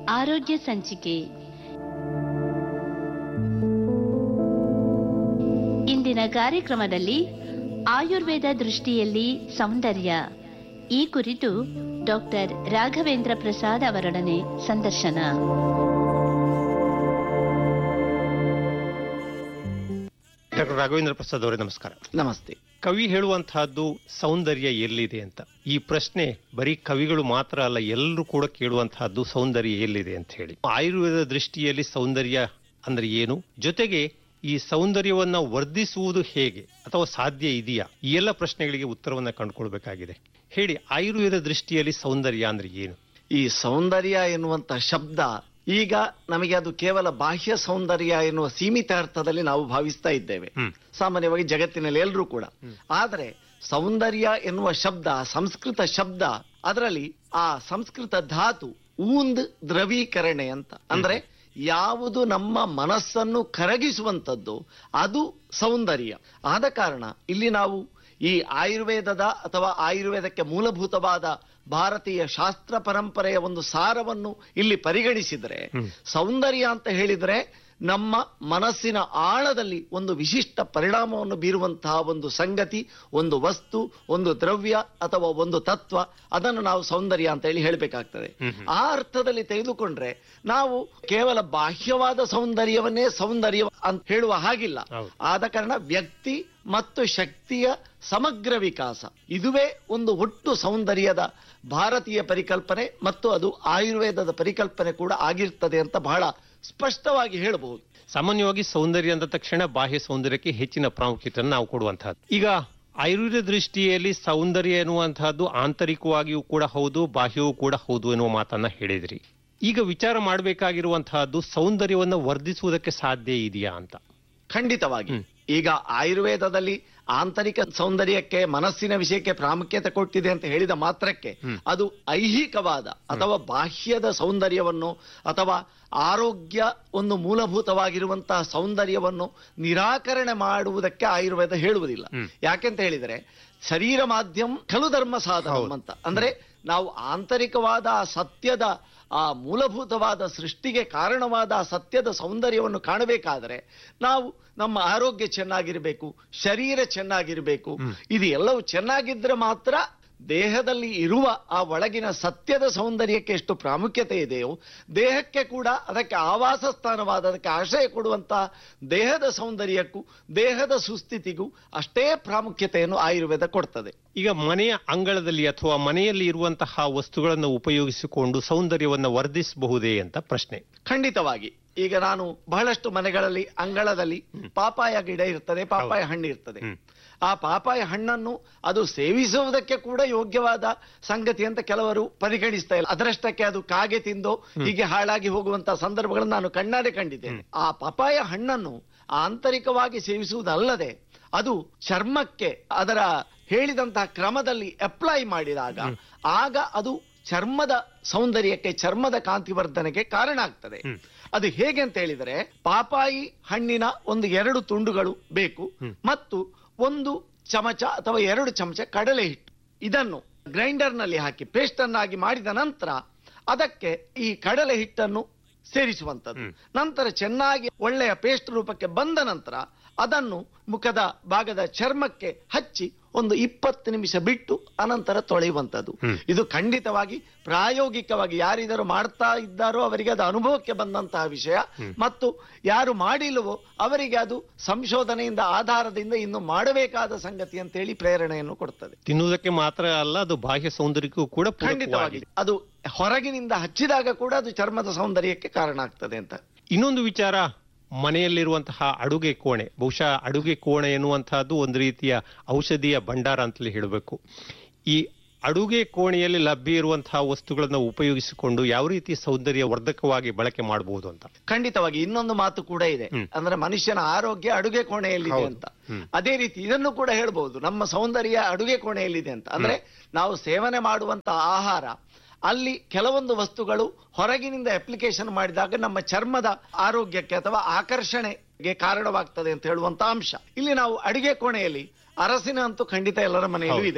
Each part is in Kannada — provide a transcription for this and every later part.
ಆರೋಗ್ಯ ಸಂಚಿಕೆ ಇಂದಿನ ಕಾರ್ಯಕ್ರಮದಲ್ಲಿ ಆಯುರ್ವೇದ ದೃಷ್ಟಿಯಲ್ಲಿ ಸೌಂದರ್ಯ ಈ ಕುರಿತು ಡಾಕ್ಟರ್ ರಾಘವೇಂದ್ರ ಪ್ರಸಾದ್ ಅವರೊಡನೆ ಸಂದರ್ಶನ ಡಾಕ್ಟರ್ ರಾಘವೇಂದ್ರ ಪ್ರಸಾದ್ ಅವರೇ ನಮಸ್ಕಾರ ನಮಸ್ತೆ ಕವಿ ಹೇಳುವಂತಹದ್ದು ಸೌಂದರ್ಯ ಎಲ್ಲಿದೆ ಅಂತ ಈ ಪ್ರಶ್ನೆ ಬರೀ ಕವಿಗಳು ಮಾತ್ರ ಅಲ್ಲ ಎಲ್ಲರೂ ಕೂಡ ಕೇಳುವಂತಹದ್ದು ಸೌಂದರ್ಯ ಎಲ್ಲಿದೆ ಅಂತ ಹೇಳಿ ಆಯುರ್ವೇದ ದೃಷ್ಟಿಯಲ್ಲಿ ಸೌಂದರ್ಯ ಅಂದ್ರೆ ಏನು ಜೊತೆಗೆ ಈ ಸೌಂದರ್ಯವನ್ನ ವರ್ಧಿಸುವುದು ಹೇಗೆ ಅಥವಾ ಸಾಧ್ಯ ಇದೆಯಾ ಈ ಎಲ್ಲ ಪ್ರಶ್ನೆಗಳಿಗೆ ಉತ್ತರವನ್ನ ಕಂಡುಕೊಳ್ಬೇಕಾಗಿದೆ ಹೇಳಿ ಆಯುರ್ವೇದ ದೃಷ್ಟಿಯಲ್ಲಿ ಸೌಂದರ್ಯ ಅಂದ್ರೆ ಏನು ಈ ಸೌಂದರ್ಯ ಎನ್ನುವಂತ ಶಬ್ದ ಈಗ ನಮಗೆ ಅದು ಕೇವಲ ಬಾಹ್ಯ ಸೌಂದರ್ಯ ಎನ್ನುವ ಸೀಮಿತ ಅರ್ಥದಲ್ಲಿ ನಾವು ಭಾವಿಸ್ತಾ ಇದ್ದೇವೆ ಹ್ಮ್. ಸಾಮಾನ್ಯವಾಗಿ ಜಗತ್ತಿನಲ್ಲಿ ಎಲ್ಲರೂ ಕೂಡ ಆದರೆ ಸೌಂದರ್ಯ ಎನ್ನುವ ಶಬ್ದ ಸಂಸ್ಕೃತ ಶಬ್ದ ಅದರಲ್ಲಿ ಆ ಸಂಸ್ಕೃತ ಧಾತು ಊಂದ್ ದ್ರವೀಕರಣೆ ಅಂತ ಅಂದ್ರೆ ಯಾವುದು ನಮ್ಮ ಮನಸ್ಸನ್ನು ಕರಗಿಸುವಂತದ್ದು ಅದು ಸೌಂದರ್ಯ ಆದ ಕಾರಣ ಇಲ್ಲಿ ನಾವು ಈ ಆಯುರ್ವೇದದ ಅಥವಾ ಆಯುರ್ವೇದಕ್ಕೆ ಮೂಲಭೂತವಾದ ಭಾರತೀಯ ಶಾಸ್ತ್ರ ಪರಂಪರೆಯ ಒಂದು ಸಾರವನ್ನು ಇಲ್ಲಿ ಪರಿಗಣಿಸಿದರೆ ಸೌಂದರ್ಯ ಅಂತ ಹೇಳಿದ್ರೆ ನಮ್ಮ ಮನಸ್ಸಿನ ಆಳದಲ್ಲಿ ಒಂದು ವಿಶಿಷ್ಟ ಪರಿಣಾಮವನ್ನು ಬೀರುವಂತಹ ಒಂದು ಸಂಗತಿ ಒಂದು ವಸ್ತು ಒಂದು ದ್ರವ್ಯ ಅಥವಾ ಒಂದು ತತ್ವ ಅದನ್ನು ನಾವು ಸೌಂದರ್ಯ ಅಂತ ಹೇಳಿ ಹೇಳಬೇಕಾಗ್ತದೆ ಆ ಅರ್ಥದಲ್ಲಿ ತೆಗೆದುಕೊಂಡ್ರೆ ನಾವು ಕೇವಲ ಬಾಹ್ಯವಾದ ಸೌಂದರ್ಯವನ್ನೇ ಸೌಂದರ್ಯ ಅಂತ ಹೇಳುವ ಹಾಗಿಲ್ಲ ಹೌದು. ಆದ ಕಾರಣ ವ್ಯಕ್ತಿ ಮತ್ತು ಶಕ್ತಿಯ ಸಮಗ್ರ ವಿಕಾಸ ಇದುವೇ ಒಂದು ಒಟ್ಟು ಸೌಂದರ್ಯದ ಭಾರತೀಯ ಪರಿಕಲ್ಪನೆ ಮತ್ತು ಅದು ಆಯುರ್ವೇದದ ಪರಿಕಲ್ಪನೆ ಕೂಡ ಆಗಿರ್ತದೆ ಅಂತ ಬಹಳ ಸ್ಪಷ್ಟವಾಗಿ ಹೇಳಬಹುದು ಸಾಮಾನ್ಯವಾಗಿ ಸೌಂದರ್ಯ ಅಂದ ತಕ್ಷಣ ಬಾಹ್ಯ ಸೌಂದರ್ಯಕ್ಕೆ ಹೆಚ್ಚಿನ ಪ್ರಾಮುಖ್ಯತೆಯನ್ನು ನಾವು ಕೊಡುವಂತಹದ್ದು ಈಗ ಆಯುರ್ವೇದ ದೃಷ್ಟಿಯಲ್ಲಿ ಸೌಂದರ್ಯ ಎನ್ನುವಂತಹದ್ದು ಆಂತರಿಕವಾಗಿಯೂ ಕೂಡ ಹೌದು ಬಾಹ್ಯವೂ ಕೂಡ ಹೌದು ಎನ್ನುವ ಮಾತನ್ನ ಹೇಳಿದ್ರಿ ಈಗ ವಿಚಾರ ಮಾಡಬೇಕಾಗಿರುವಂತಹದ್ದು ಸೌಂದರ್ಯವನ್ನು ವರ್ಧಿಸುವುದಕ್ಕೆ ಸಾಧ್ಯ ಇದೆಯಾ ಅಂತ ಖಂಡಿತವಾಗಿ ಹ್ಮ್. ಈಗ ಆಯುರ್ವೇದದಲ್ಲಿ ಆಂತರಿಕ ಸೌಂದರ್ಯಕ್ಕೆ ಮನಸ್ಸಿನ ವಿಷಯಕ್ಕೆ ಪ್ರಾಮುಖ್ಯತೆ ಕೊಟ್ಟಿದೆ ಅಂತ ಹೇಳಿದ ಮಾತ್ರಕ್ಕೆ ಹ್ಮ್. ಅದು ಐಹಿಕವಾದ ಅಥವಾ ಬಾಹ್ಯದ ಸೌಂದರ್ಯವನ್ನು ಅಥವಾ ಆರೋಗ್ಯ ಒಂದು ಮೂಲಭೂತವಾಗಿರುವಂತಹ ಸೌಂದರ್ಯವನ್ನು ನಿರಾಕರಣೆ ಮಾಡುವುದಕ್ಕೆ ಆಯುರ್ವೇದ ಹೇಳುವುದಿಲ್ಲ ಹ್ಮ್. ಯಾಕೆಂತ ಹೇಳಿದರೆ ಶರೀರ ಮಾಧ್ಯಮ ಖಲು ಧರ್ಮ ಸಾಧನ ಹೌದು. ಅಂತ ಅಂದ್ರೆ ನಾವು ಆಂತರಿಕವಾದ ಆ ಸತ್ಯದ ಆ ಮೂಲಭೂತವಾದ ಸೃಷ್ಟಿಗೆ ಕಾರಣವಾದ ಆ ಸತ್ಯದ ಸೌಂದರ್ಯವನ್ನು ಕಾಣಬೇಕಾದರೆ ನಾವು ನಮ್ಮ ಆರೋಗ್ಯ ಚೆನ್ನಾಗಿರಬೇಕು ಶರೀರ ಚೆನ್ನಾಗಿರಬೇಕು ಇದು ಎಲ್ಲವೂ ಚೆನ್ನಾಗಿದ್ರೆ ಮಾತ್ರ ದೇಹದಲ್ಲಿ ಇರುವ ಆ ಒಳಗಿನ ಸತ್ಯದ ಸೌಂದರ್ಯಕ್ಕೆ ಎಷ್ಟು ಪ್ರಾಮುಖ್ಯತೆ ಇದೆಯೋ ದೇಹಕ್ಕೆ ಕೂಡ ಅದಕ್ಕೆ ಆವಾಸ ಸ್ಥಾನವಾದ ಅದಕ್ಕೆ ಆಶ್ರಯ ಕೊಡುವಂತಹ ದೇಹದ ಸೌಂದರ್ಯಕ್ಕೂ ದೇಹದ ಸುಸ್ಥಿತಿಗೂ ಅಷ್ಟೇ ಪ್ರಾಮುಖ್ಯತೆಯನ್ನು ಆಯುರ್ವೇದ ಕೊಡ್ತದೆ ಈಗ ಮನೆಯ ಅಂಗಳದಲ್ಲಿ ಅಥವಾ ಮನೆಯಲ್ಲಿ ಇರುವಂತಹ ವಸ್ತುಗಳನ್ನು ಉಪಯೋಗಿಸಿಕೊಂಡು ಸೌಂದರ್ಯವನ್ನು ವರ್ಧಿಸಬಹುದೇ ಅಂತ ಪ್ರಶ್ನೆ ಖಂಡಿತವಾಗಿ ಈಗ ನಾನು ಬಹಳಷ್ಟು ಮನೆಗಳಲ್ಲಿ ಅಂಗಳದಲ್ಲಿ ಪಾಪಾಯ ಗಿಡ ಇರ್ತದೆ ಪಾಪಾಯ ಹಣ್ಣು ಇರ್ತದೆ ಹ್ಮ್. ಆ ಪಾಪಾಯ ಹಣ್ಣನ್ನು ಅದು ಸೇವಿಸುವುದಕ್ಕೆ ಕೂಡ ಯೋಗ್ಯವಾದ ಸಂಗತಿ ಅಂತ ಕೆಲವರು ಪರಿಗಣಿಸ್ತಾ ಇಲ್ಲ ಅದರಷ್ಟಕ್ಕೆ ಅದು ಕಾಗೆ ತಿಂದು ಹೀಗೆ ಹಾಳಾಗಿ ಹೋಗುವಂತಹ ಸಂದರ್ಭಗಳನ್ನು ನಾನು ಕಣ್ಣಾರೆ ಕಂಡಿದ್ದೇನೆ ಆ ಪಪಾಯ ಹಣ್ಣನ್ನು ಆಂತರಿಕವಾಗಿ ಸೇವಿಸುವುದಲ್ಲದೆ ಅದು ಚರ್ಮಕ್ಕೆ ಅದರ ಹೇಳಿದಂತಹ ಕ್ರಮದಲ್ಲಿ ಅಪ್ಲೈ ಮಾಡಿದಾಗ ಆಗ ಅದು ಚರ್ಮದ ಸೌಂದರ್ಯಕ್ಕೆ ಚರ್ಮದ ಕಾಂತಿವರ್ಧನೆಗೆ ಕಾರಣ ಆಗ್ತದೆ ಅದು ಹೇಗೆ ಅಂತ ಹೇಳಿದರೆ ಪಾಪಾಯಿ ಹಣ್ಣಿನ ಒಂದು ಎರಡು ತುಂಡುಗಳು ಬೇಕು ಮತ್ತು ಒಂದು ಚಮಚ ಅಥವಾ ಎರಡು ಚಮಚ ಕಡಲೆ ಹಿಟ್ಟು ಇದನ್ನು ಗ್ರೈಂಡರ್ ನಲ್ಲಿ ಹಾಕಿ ಪೇಸ್ಟ್ ಅನ್ನಾಗಿ ಮಾಡಿದ ನಂತರ ಅದಕ್ಕೆ ಈ ಕಡಲೆ ಹಿಟ್ಟನ್ನು ಸೇರಿಸುವಂತದ್ದು ನಂತರ ಚೆನ್ನಾಗಿ ಒಳ್ಳೆಯ ಪೇಸ್ಟ್ ರೂಪಕ್ಕೆ ಬಂದ ನಂತರ ಅದನ್ನು ಮುಖದ ಭಾಗದ ಚರ್ಮಕ್ಕೆ ಹಚ್ಚಿ ಒಂದು ಇಪ್ಪತ್ತು ನಿಮಿಷ ಬಿಟ್ಟು ಅನಂತರ ತೊಳೆಯುವಂಥದ್ದು ಇದು ಖಂಡಿತವಾಗಿ ಪ್ರಾಯೋಗಿಕವಾಗಿ ಯಾರಿದರು ಮಾಡ್ತಾ ಇದ್ದಾರೋ ಅವರಿಗೆ ಅದು ಅನುಭವಕ್ಕೆ ಬಂದಂತಹ ವಿಷಯ ಮತ್ತು ಯಾರು ಮಾಡಿಲ್ಲವೋ ಅವರಿಗೆ ಅದು ಸಂಶೋಧನೆಯಿಂದ ಆಧಾರದಿಂದ ಇನ್ನು ಮಾಡಬೇಕಾದ ಸಂಗತಿ ಅಂತೇಳಿ ಪ್ರೇರಣೆಯನ್ನು ಕೊಡ್ತದೆ ತಿನ್ನುವುದಕ್ಕೆ ಮಾತ್ರ ಅಲ್ಲ ಅದು ಬಾಹ್ಯ ಸೌಂದರ್ಯಕ್ಕೂ ಕೂಡ ಖಂಡಿತವಾಗಿ ಪೂರಕವಾಗಿದೆ. ಅದು ಹೊರಗಿನಿಂದ ಹಚ್ಚಿದಾಗ ಕೂಡ ಅದು ಚರ್ಮದ ಸೌಂದರ್ಯಕ್ಕೆ ಕಾರಣ ಆಗ್ತದೆ ಅಂತ ಇನ್ನೊಂದು ವಿಚಾರ ಮನೆಯಲ್ಲಿರುವಂತಹ ಅಡುಗೆ ಕೋಣೆ ಬಹುಶಃ ಅಡುಗೆ ಕೋಣೆ ಎನ್ನುವಂತಹದ್ದು ಒಂದು ರೀತಿಯ ಔಷಧಿಯ ಭಂಡಾರ ಅಂತಲೇ ಹೇಳಬೇಕು ಈ ಅಡುಗೆ ಕೋಣೆಯಲ್ಲಿ ಲಭ್ಯ ಇರುವಂತಹ ವಸ್ತುಗಳನ್ನು ಉಪಯೋಗಿಸಿಕೊಂಡು ಯಾವ ರೀತಿ ಸೌಂದರ್ಯ ವರ್ಧಕವಾಗಿ ಬಳಕೆ ಮಾಡಬಹುದು ಅಂತ ಖಂಡಿತವಾಗಿ ಇನ್ನೊಂದು ಮಾತು ಕೂಡ ಇದೆ ಹ್ಮ್. ಅಂದ್ರೆ ಮನುಷ್ಯನ ಆರೋಗ್ಯ ಅಡುಗೆ ಕೋಣೆಯಲ್ಲಿದೆ ಹೌದು. ಅಂತ ಹ್ಮ್. ಅದೇ ರೀತಿ ಇದನ್ನು ಕೂಡ ಹೇಳ್ಬಹುದು ನಮ್ಮ ಸೌಂದರ್ಯ ಅಡುಗೆ ಕೋಣೆಯಲ್ಲಿದೆ ಅಂತ ಅಂದ್ರೆ ನಾವು ಸೇವನೆ ಮಾಡುವಂತ ಆಹಾರ ಅಲ್ಲಿ ಕೆಲವೊಂದು ವಸ್ತುಗಳು ಹೊರಗಿನಿಂದ ಅಪ್ಲಿಕೇಶನ್ ಮಾಡಿದಾಗ ನಮ್ಮ ಚರ್ಮದ ಆರೋಗ್ಯಕ್ಕೆ ಅಥವಾ ಆಕರ್ಷಣೆಗೆ ಕಾರಣವಾಗ್ತದೆ ಅಂತ ಹೇಳುವಂತ ಅಂಶ ಇಲ್ಲಿ ನಾವು ಅಡಿಗೆ ಕೋಣೆಯಲ್ಲಿ ಅರಸಿನ ಅಂತೂ ಖಂಡಿತ ಎಲ್ಲರ ಮನೆಯಲ್ಲೂ ಹೌದು, ಇದೆ ಹೌದು.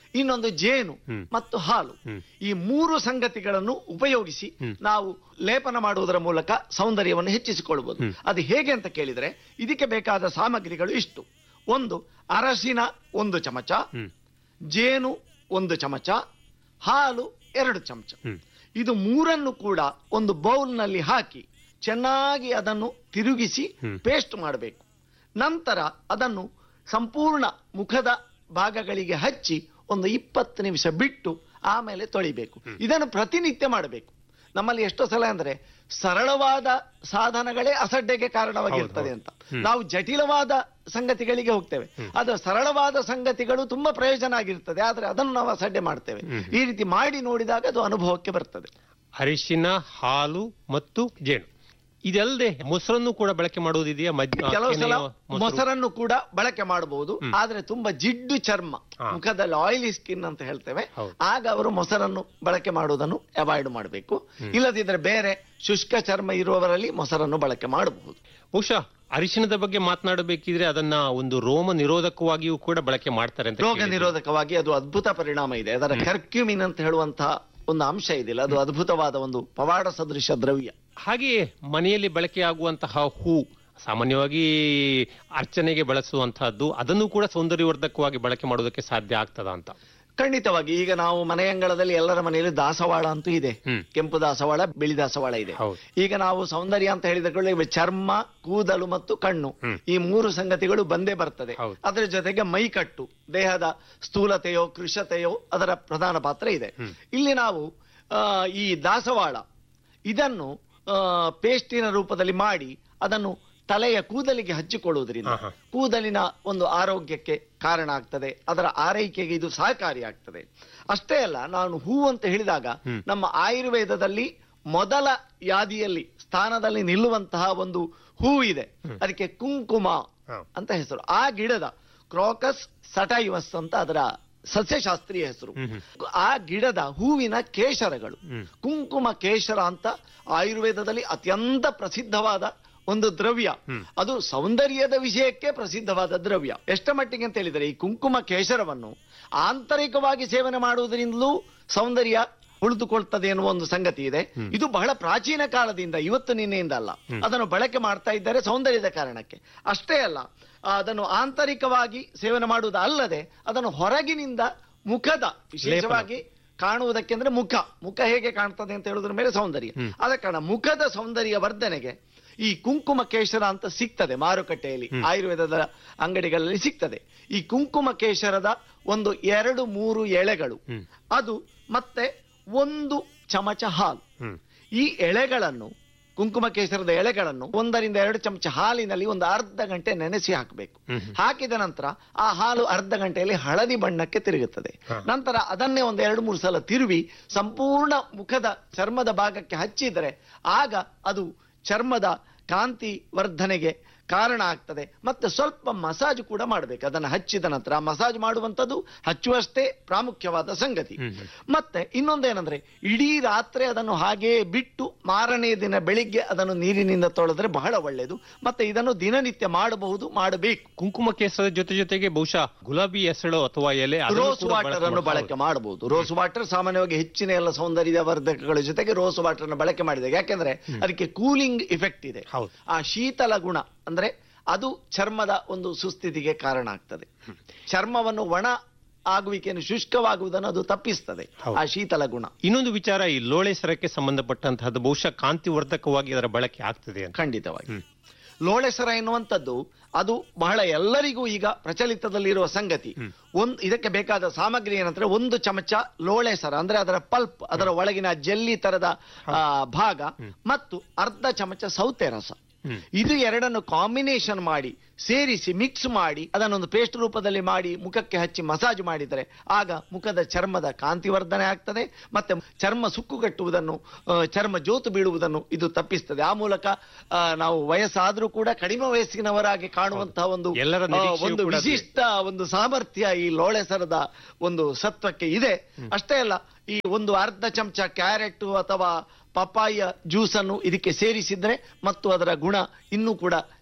ಇನ್ನೊಂದು ಜೇನು ಹ್ಮ್. ಮತ್ತು ಹಾಲು ಹ್ಮ್. ಈ ಮೂರು ಸಂಗತಿಗಳನ್ನು ಉಪಯೋಗಿಸಿ ಹ್ಮ್. ನಾವು ಲೇಪನ ಮಾಡುವುದರ ಮೂಲಕ ಸೌಂದರ್ಯವನ್ನು ಹೆಚ್ಚಿಸಿಕೊಳ್ಳಬಹುದು ಹ್ಮ್. ಅದು ಹೇಗೆ ಅಂತ ಕೇಳಿದ್ರೆ ಇದಕ್ಕೆ ಬೇಕಾದ ಸಾಮಗ್ರಿಗಳು ಇಷ್ಟು ಒಂದು ಅರಸಿನ ಒಂದು ಚಮಚ ಹ್ಮ್ ಜೇನು ಒಂದು ಚಮಚ ಹಾಲು ಎರಡು ಚಮಚ ಹ್ಮ್ ಇದು ಮೂರನ್ನು ಕೂಡ ಒಂದು ಬೌಲ್ನಲ್ಲಿ ಹಾಕಿ ಚೆನ್ನಾಗಿ ಅದನ್ನು ತಿರುಗಿಸಿ ಹ್ಮ್. ಪೇಸ್ಟ್ ಮಾಡಬೇಕು ನಂತರ ಅದನ್ನು ಸಂಪೂರ್ಣ ಮುಖದ ಭಾಗಗಳಿಗೆ ಹಚ್ಚಿ ಒಂದು ಇಪ್ಪತ್ತು ನಿಮಿಷ ಬಿಟ್ಟು ಆಮೇಲೆ ತೊಳಿಬೇಕು ಇದನ್ನು ಪ್ರತಿನಿತ್ಯ ಮಾಡಬೇಕು ನಮ್ಮಲ್ಲಿ ಎಷ್ಟೋ ಸಲ ಅಂದ್ರೆ ಸರಳವಾದ ಸಾಧನಗಳೇ ಅಸಡ್ಡೆಗೆ ಕಾರಣವಾಗಿರ್ತದೆ ಹೌದು, ಅಂತ ಹೌದು. ಹ್ಮ್. ನಾವು ಜಟಿಲವಾದ ಸಂಗತಿಗಳಿಗೆ ಹೋಗ್ತೇವೆ ಅದು ಸರಳವಾದ ಸಂಗತಿಗಳು ತುಂಬಾ ಪ್ರಯೋಜನ ಆಗಿರ್ತದೆ ಆದ್ರೆ ಅದನ್ನು ನಾವು ಅಸಡ್ಡೆ ಮಾಡ್ತೇವೆ ಹ್ಮ್. ಈ ರೀತಿ ಮಾಡಿ ನೋಡಿದಾಗ ಅದು ಅನುಭವಕ್ಕೆ ಬರ್ತದೆ ಅರಿಶಿನ ಹಾಲು ಮತ್ತು ಜೇನು ಇದಲ್ಲದೆ ಮೊಸರನ್ನು ಕೂಡ ಬಳಕೆ ಮಾಡುವುದಿದೆಯಾ ಮಜ್ಜ- ಕೆಲವು ಸಲ ಕೆನೆಯ ಮೊಸರು? ಮೊಸರನ್ನು ಕೂಡ ಬಳಕೆ ಮಾಡಬಹುದು ಹ್ಮ್. ಆದ್ರೆ ತುಂಬಾ ಜಿಡ್ಡು ಚರ್ಮ ಹಾ. ಮುಖದಲ್ಲಿ ಆಯಿಲಿ ಸ್ಕಿನ್ ಅಂತ ಹೇಳ್ತೇವೆ ಹೌದು. ಆಗ ಅವರು ಮೊಸರನ್ನು ಬಳಕೆ ಮಾಡುವುದನ್ನು ಅವಾಯ್ಡ್ ಮಾಡಬೇಕು ಇಲ್ಲದಿದ್ರೆ ಬೇರೆ ಶುಷ್ಕ ಚರ್ಮ ಇರುವವರಲ್ಲಿ ಮೊಸರನ್ನು ಬಳಕೆ ಮಾಡಬಹುದು ಬಹುಶಃ ಅರಿಶಿಣದ ಬಗ್ಗೆ ಮಾತನಾಡಬೇಕಿದ್ರೆ ಅದನ್ನ ಒಂದು ರೋಮ ನಿರೋಧಕವಾಗಿಯೂ ಕೂಡ ಬಳಕೆ ಮಾಡ್ತಾರೆ ಅಂತ ರೋಗ ಕೇಳಿದ್ದೀನಿ. ನಿರೋಧಕವಾಗಿ ಅದು ಅದ್ಭುತ ಪರಿಣಾಮ ಇದೆ ಅದರ ಕರ್ಕ್ಯೂಮಿನ್ ಅಂತ ಹೇಳುವಂತಹ ಒಂದು ಅಂಶ ಇದೆಯಲ್ಲ ಅದು ಅದ್ಭುತವಾದ ಒಂದು ಪವಾಡ ಸದೃಶ ದ್ರವ್ಯ ಹಾಗೆಯೇ ಮನೆಯಲ್ಲಿ ಬಳಕೆಯಾಗುವಂತಹ ಹೂ ಸಾಮಾನ್ಯವಾಗಿ ಅರ್ಚನೆಗೆ ಬಳಸುವಂತಹದ್ದು ಅದನ್ನು ಕೂಡ ಸೌಂದರ್ಯವರ್ಧಕವಾಗಿ ಬಳಕೆ ಮಾಡೋದಕ್ಕೆ ಸಾಧ್ಯ ಆಗ್ತದ ಅಂತ ಖಂಡಿತವಾಗಿ ಈಗ ನಾವು ಮನೆಯಂಗಳದಲ್ಲಿ ಎಲ್ಲರ ಮನೆಯಲ್ಲಿ ದಾಸವಾಳ ಅಂತೂ ಇದೆ ಹ್ಮ್. ಕೆಂಪು ದಾಸವಾಳ ಬಿಳಿ ದಾಸವಾಳ ಇದೆ ಹೌದು. ಈಗ ನಾವು ಸೌಂದರ್ಯ ಅಂತ ಹೇಳಿದ ಕೂಡಲೇ ಇವು ಚರ್ಮ ಕೂದಲು ಮತ್ತು ಕಣ್ಣು ಹ್ಮ್. ಈ ಮೂರು ಸಂಗತಿಗಳು ಬಂದೇ ಬರ್ತದೆ ಹೌದು. ಅದರ ಜೊತೆಗೆ ಮೈಕಟ್ಟು ದೇಹದ ಸ್ಥೂಲತೆಯೋ ಕೃಶತೆಯೋ ಅದರ ಪ್ರಧಾನ ಪಾತ್ರ ಇದೆ ಹ್ಮ್. ಇಲ್ಲಿ ನಾವು ಆ, ಈ ದಾಸವಾಳ ಇದನ್ನು ಆ, ಪೇಸ್ಟಿನ ರೂಪದಲ್ಲಿ ಮಾಡಿ ಅದನ್ನು ತಲೆಯ ಕೂದಲಿಗೆ ಹಚ್ಚಿಕೊಳ್ಳುವುದರಿಂದ ಆಹಾ. ಕೂದಲಿನ ಒಂದು ಆರೋಗ್ಯಕ್ಕೆ ಕಾರಣ ಆಗ್ತದೆ ಅದರ ಆರೈಕೆಗೆ ಇದು ಸಹಕಾರಿಯಾಗ್ತದೆ ಅಷ್ಟೇ ಅಲ್ಲ ನಾನು ಹೂ ಅಂತ ಹೇಳಿದಾಗ ಹ್ಮ್. ನಮ್ಮ ಆಯುರ್ವೇದದಲ್ಲಿ ಮೊದಲ ಯಾದಿಯಲ್ಲಿ ಸ್ಥಾನದಲ್ಲಿ ನಿಲ್ಲುವಂತಹ ಒಂದು ಹೂ ಇದೆ ಅದಕ್ಕೆ ಕುಂಕುಮ ಹ. ಅಂತ ಹೆಸರು ಆ ಗಿಡದ ಕ್ರೋಕಸ್ ಸಟೈವಸ್ ಅಂತ ಅದರ ಸಸ್ಯಶಾಸ್ತ್ರೀಯ ಹೆಸರು ಹ್ಮ್ ಹ್ಮ್. ಆ ಗಿಡದ ಹೂವಿನ ಕೇಶರಗಳು ಹ್ಮ್. ಕುಂಕುಮ ಕೇಶರ ಅಂತ ಆಯುರ್ವೇದದಲ್ಲಿ ಅತ್ಯಂತ ಪ್ರಸಿದ್ಧವಾದ ಒಂದು ದ್ರವ್ಯ ಹ್ಮ್. ಅದು ಸೌಂದರ್ಯದ ವಿಷಯಕ್ಕೆ ಪ್ರಸಿದ್ಧವಾದ ದ್ರವ್ಯ ಎಷ್ಟ ಮಟ್ಟಿಗೆ ಅಂತ ಹೇಳಿದರೆ ಈ ಕುಂಕುಮ ಕೇಶರವನ್ನು ಆಂತರಿಕವಾಗಿ ಸೇವನೆ ಮಾಡುವುದರಿಂದಲೂ ಸೌಂದರ್ಯ ಉಳಿದುಕೊಳ್ತದೆ ಎನ್ನುವ ಒಂದು ಸಂಗತಿ ಇದೆ ಇದು ಬಹಳ ಪ್ರಾಚೀನ ಕಾಲದಿಂದ ಇವತ್ತು ನಿನ್ನೆಯಿಂದ ಅಲ್ಲ ಅದನ್ನು ಬಳಕೆ ಮಾಡ್ತಾ ಇದ್ದಾರೆ ಸೌಂದರ್ಯದ ಕಾರಣಕ್ಕೆ ಅಷ್ಟೇ ಅಲ್ಲ ಆ, ಅದನ್ನು ಆಂತರಿಕವಾಗಿ ಸೇವನೆ ಮಾಡುವುದು ಅಲ್ಲದೆ ಅದನ್ನು ಹೊರಗಿನಿಂದ ಮುಖದ ವಿಶೇಷವಾಗಿ ಕಾಣುವುದಕ್ಕೆ ಅಂದ್ರೆ ಮುಖ ಮುಖ ಹೇಗೆ ಕಾಣ್ತದೆ ಅಂತ ಹೇಳುವುದ್ರ ಮೇಲೆ ಸೌಂದರ್ಯ ಹ್ಮ್. ಆದ ಕಾರಣ ಮುಖದ ಸೌಂದರ್ಯ ವರ್ಧನೆಗೆ ಈ ಕುಂಕುಮ ಕೇಶರ ಅಂತ ಸಿಗ್ತದೆ ಮಾರುಕಟ್ಟೆಯಲ್ಲಿ ಹ್ಮ್. ಆಯುರ್ವೇದದ ಅಂಗಡಿಗಳಲ್ಲಿ ಸಿಗ್ತದೆ ಈ ಕುಂಕುಮ ಕೇಶರದ ಒಂದು ಎರಡು ಮೂರು ಎಳೆಗಳು ಹ್ಮ್. ಅದು ಮತ್ತೆ ಒಂದು ಚಮಚ ಹಾಲು ಹ್ಮ್ ಈ ಎಳೆಗಳನ್ನು ಕುಂಕುಮ ಕೇಸರದ ಎಳೆಗಳನ್ನು ಒಂದರಿಂದ ಎರಡು ಚಮಚ ಹಾಲಿನಲ್ಲಿ ಒಂದು ಅರ್ಧ ಗಂಟೆ ನೆನೆಸಿ ಹಾಕಬೇಕು ಹ್ಮ್ ಹ್ಮ್. ಹಾಕಿದ ನಂತರ ಆ ಹಾಲು ಅರ್ಧ ಗಂಟೆಯಲ್ಲಿ ಹಳದಿ ಬಣ್ಣಕ್ಕೆ ತಿರುಗುತ್ತದೆ ಹಾ. ನಂತರ ಅದನ್ನೇ ಒಂದು ಎರಡು ಮೂರು ಸಲ ತಿರುವಿ ಸಂಪೂರ್ಣ ಮುಖದ ಚರ್ಮದ ಭಾಗಕ್ಕೆ ಹಚ್ಚಿದರೆ ಆಗ ಅದು ಚರ್ಮದ ಕಾಂತಿ ವರ್ಧನೆಗೆ ಕಾರಣ ಆಗ್ತದೆ ಮತ್ತೆ ಸ್ವಲ್ಪ ಮಸಾಜ್ ಕೂಡ ಮಾಡಬೇಕು ಅದನ್ನು ಹಚ್ಚಿದ ನಂತರ ಆ ಮಸಾಜ್ ಮಾಡುವಂಥದ್ದು ಹಚ್ಚುವಷ್ಟೇ ಪ್ರಾಮುಖ್ಯವಾದ ಸಂಗತಿ ಹ್ಮ್ ಹ್ಮ್. ಮತ್ತೆ ಇನ್ನೊಂದೇನಂದ್ರೆ ಇಡೀ ರಾತ್ರಿ ಅದನ್ನು ಹಾಗೆಯೇ ಬಿಟ್ಟು ಮಾರನೇ ದಿನ ಬೆಳಿಗ್ಗೆ ಅದನ್ನು ನೀರಿನಿಂದ ತೊಳೆದ್ರೆ ಬಹಳ ಒಳ್ಳೆಯದು ಮತ್ತೆ ಇದನ್ನು ದಿನನಿತ್ಯ ಮಾಡಬಹುದು ಮಾಡಬೇಕು ಕುಂಕುಮ ಕೇಸರದ ಜೊತೆ ಜೊತೆಗೆ ಬಹುಶಃ ಗುಲಾಬಿ ಎಸಳು ಅಥವಾ ಎಲೆ ಅದನ್ನು ರೋಸ್ ಕೂಡ ವಾಟರ್ ಅನ್ನು ಮಾಡ್- ಬಳಕೆ ಮಾಡಬಹುದು ರೋಸ್ ವಾಟರ್ ಸಾಮಾನ್ಯವಾಗಿ ಹೆಚ್ಚಿನ ಎಲ್ಲ ಸೌಂದರ್ಯ ವರ್ಧಕಗಳ ಜೊತೆಗೆ ರೋಸ್ ವಾಟರ್ ಅನ್ನು ಬಳಕೆ ಮಾಡಿದೆ ಯಾಕೆಂದ್ರೆ ಅದಕ್ಕೆ ಕೂಲಿಂಗ್ ಇಫೆಕ್ಟ್ ಇದೆ ಹೌದು. ಆ ಶೀತಲ ಗುಣ ಅಂದ್ರೆ ಅದು ಚರ್ಮದ ಒಂದು ಸುಸ್ಥಿತಿಗೆ ಕಾರಣ ಆಗ್ತದೆ ಚರ್ಮವನ್ನು ಒಣ ಆಗುವಿಕೆಯನ್ನು ಶುಷ್ಕವಾಗುವುದನ್ನು ಅದು ತಪ್ಪಿಸ್ತದೆ ಹೌದು. ಆ ಶೀತಲ ಗುಣ ಇನ್ನೊಂದು ವಿಚಾರ ಈ ಲೋಳೆ ಸರಕ್ಕೆ ಸಂಬಂಧಪಟ್ಟಂತಹದ್ದು ಬಹುಶಃ ಕಾಂತಿವರ್ಧಕವಾಗಿ ಅದರ ಬಳಕೆ ಆಗ್ತದೆ ಅಂತ ಖಂಡಿತವಾಗಿ ಹ್ಮ್. ಲೋಳೆಸರ ಎನ್ನುವಂಥದ್ದು ಅದು ಬಹಳ ಎಲ್ಲರಿಗೂ ಈಗ ಪ್ರಚಲಿತದಲ್ಲಿರುವ ಸಂಗತಿ ಹ್ಮ್. ಒಂದ್ ಇದಕ್ಕೆ ಬೇಕಾದ ಸಾಮಗ್ರಿ ಏನಂದ್ರೆ ಒಂದು ಚಮಚ ಲೋಳೆಸರ ಅಂದ್ರೆ ಅದರ ಪಲ್ಪ್ ಅದರ ಒಳಗಿನ ಜೆಲ್ಲಿ ತರದ ಆ, ಭಾಗ ಮತ್ತು ಅರ್ಧ ಚಮಚ ಸೌತೆ ರಸ ಹ್ಮ್. ಇದು ಎರಡನ್ನು ಕಾಂಬಿನೇಷನ್ ಮಾಡಿ ಸೇರಿಸಿ ಮಿಕ್ಸ್ ಮಾಡಿ ಅದನ್ನೊಂದು ಪೇಸ್ಟ್ ರೂಪದಲ್ಲಿ ಮಾಡಿ ಮುಖಕ್ಕೆ ಹಚ್ಚಿ ಮಸಾಜ್ ಮಾಡಿದರೆ ಆಗ ಮುಖದ ಚರ್ಮದ ಕಾಂತಿವರ್ಧನೆ ಆಗ್ತದೆ ಮತ್ತೆ ಚರ್ಮ ಸುಕ್ಕುಗಟ್ಟುವುದನ್ನು ಆ, ಚರ್ಮ ಜೋತು ಬೀಳುವುದನ್ನು ಇದು ತಪ್ಪಿಸ್ತದೆ ಆ ಮೂಲಕ ಆ, ನಾವು ವಯಸ್ಸಾದ್ರೂ ಕೂಡ ಕಡಿಮೆ ವಯಸ್ಸಿನವರಾಗಿ ಕಾಣುವಂತಹ ಒಂದು ಎಲ್ಲರ ಆ, ನಿರೀಕ್ಷೆಯೂ ಒಂದು ಕೂಡ ಅದೇ. ವಿಶಿಷ್ಟ ಒಂದು ಸಾಮರ್ಥ್ಯ ಈ ಲೋಳೆಸರದ ಒಂದು ಸತ್ವಕ್ಕೆ ಇದೆ ಅಷ್ಟೇ ಅಲ್ಲ ಈ ಒಂದು ಅರ್ಧ ಚಮಚ ಕ್ಯಾರೆಟ್ ಅಥವಾ ಪಪಾಯ ಜ್ಯೂಸ್ ಅನ್ನು ಇದಕ್ಕೆ ಸೇರಿಸಿದ್ರೆ ಮತ್ತು ಅದರ ಗುಣ ಇನ್ನೂ ಕೂಡ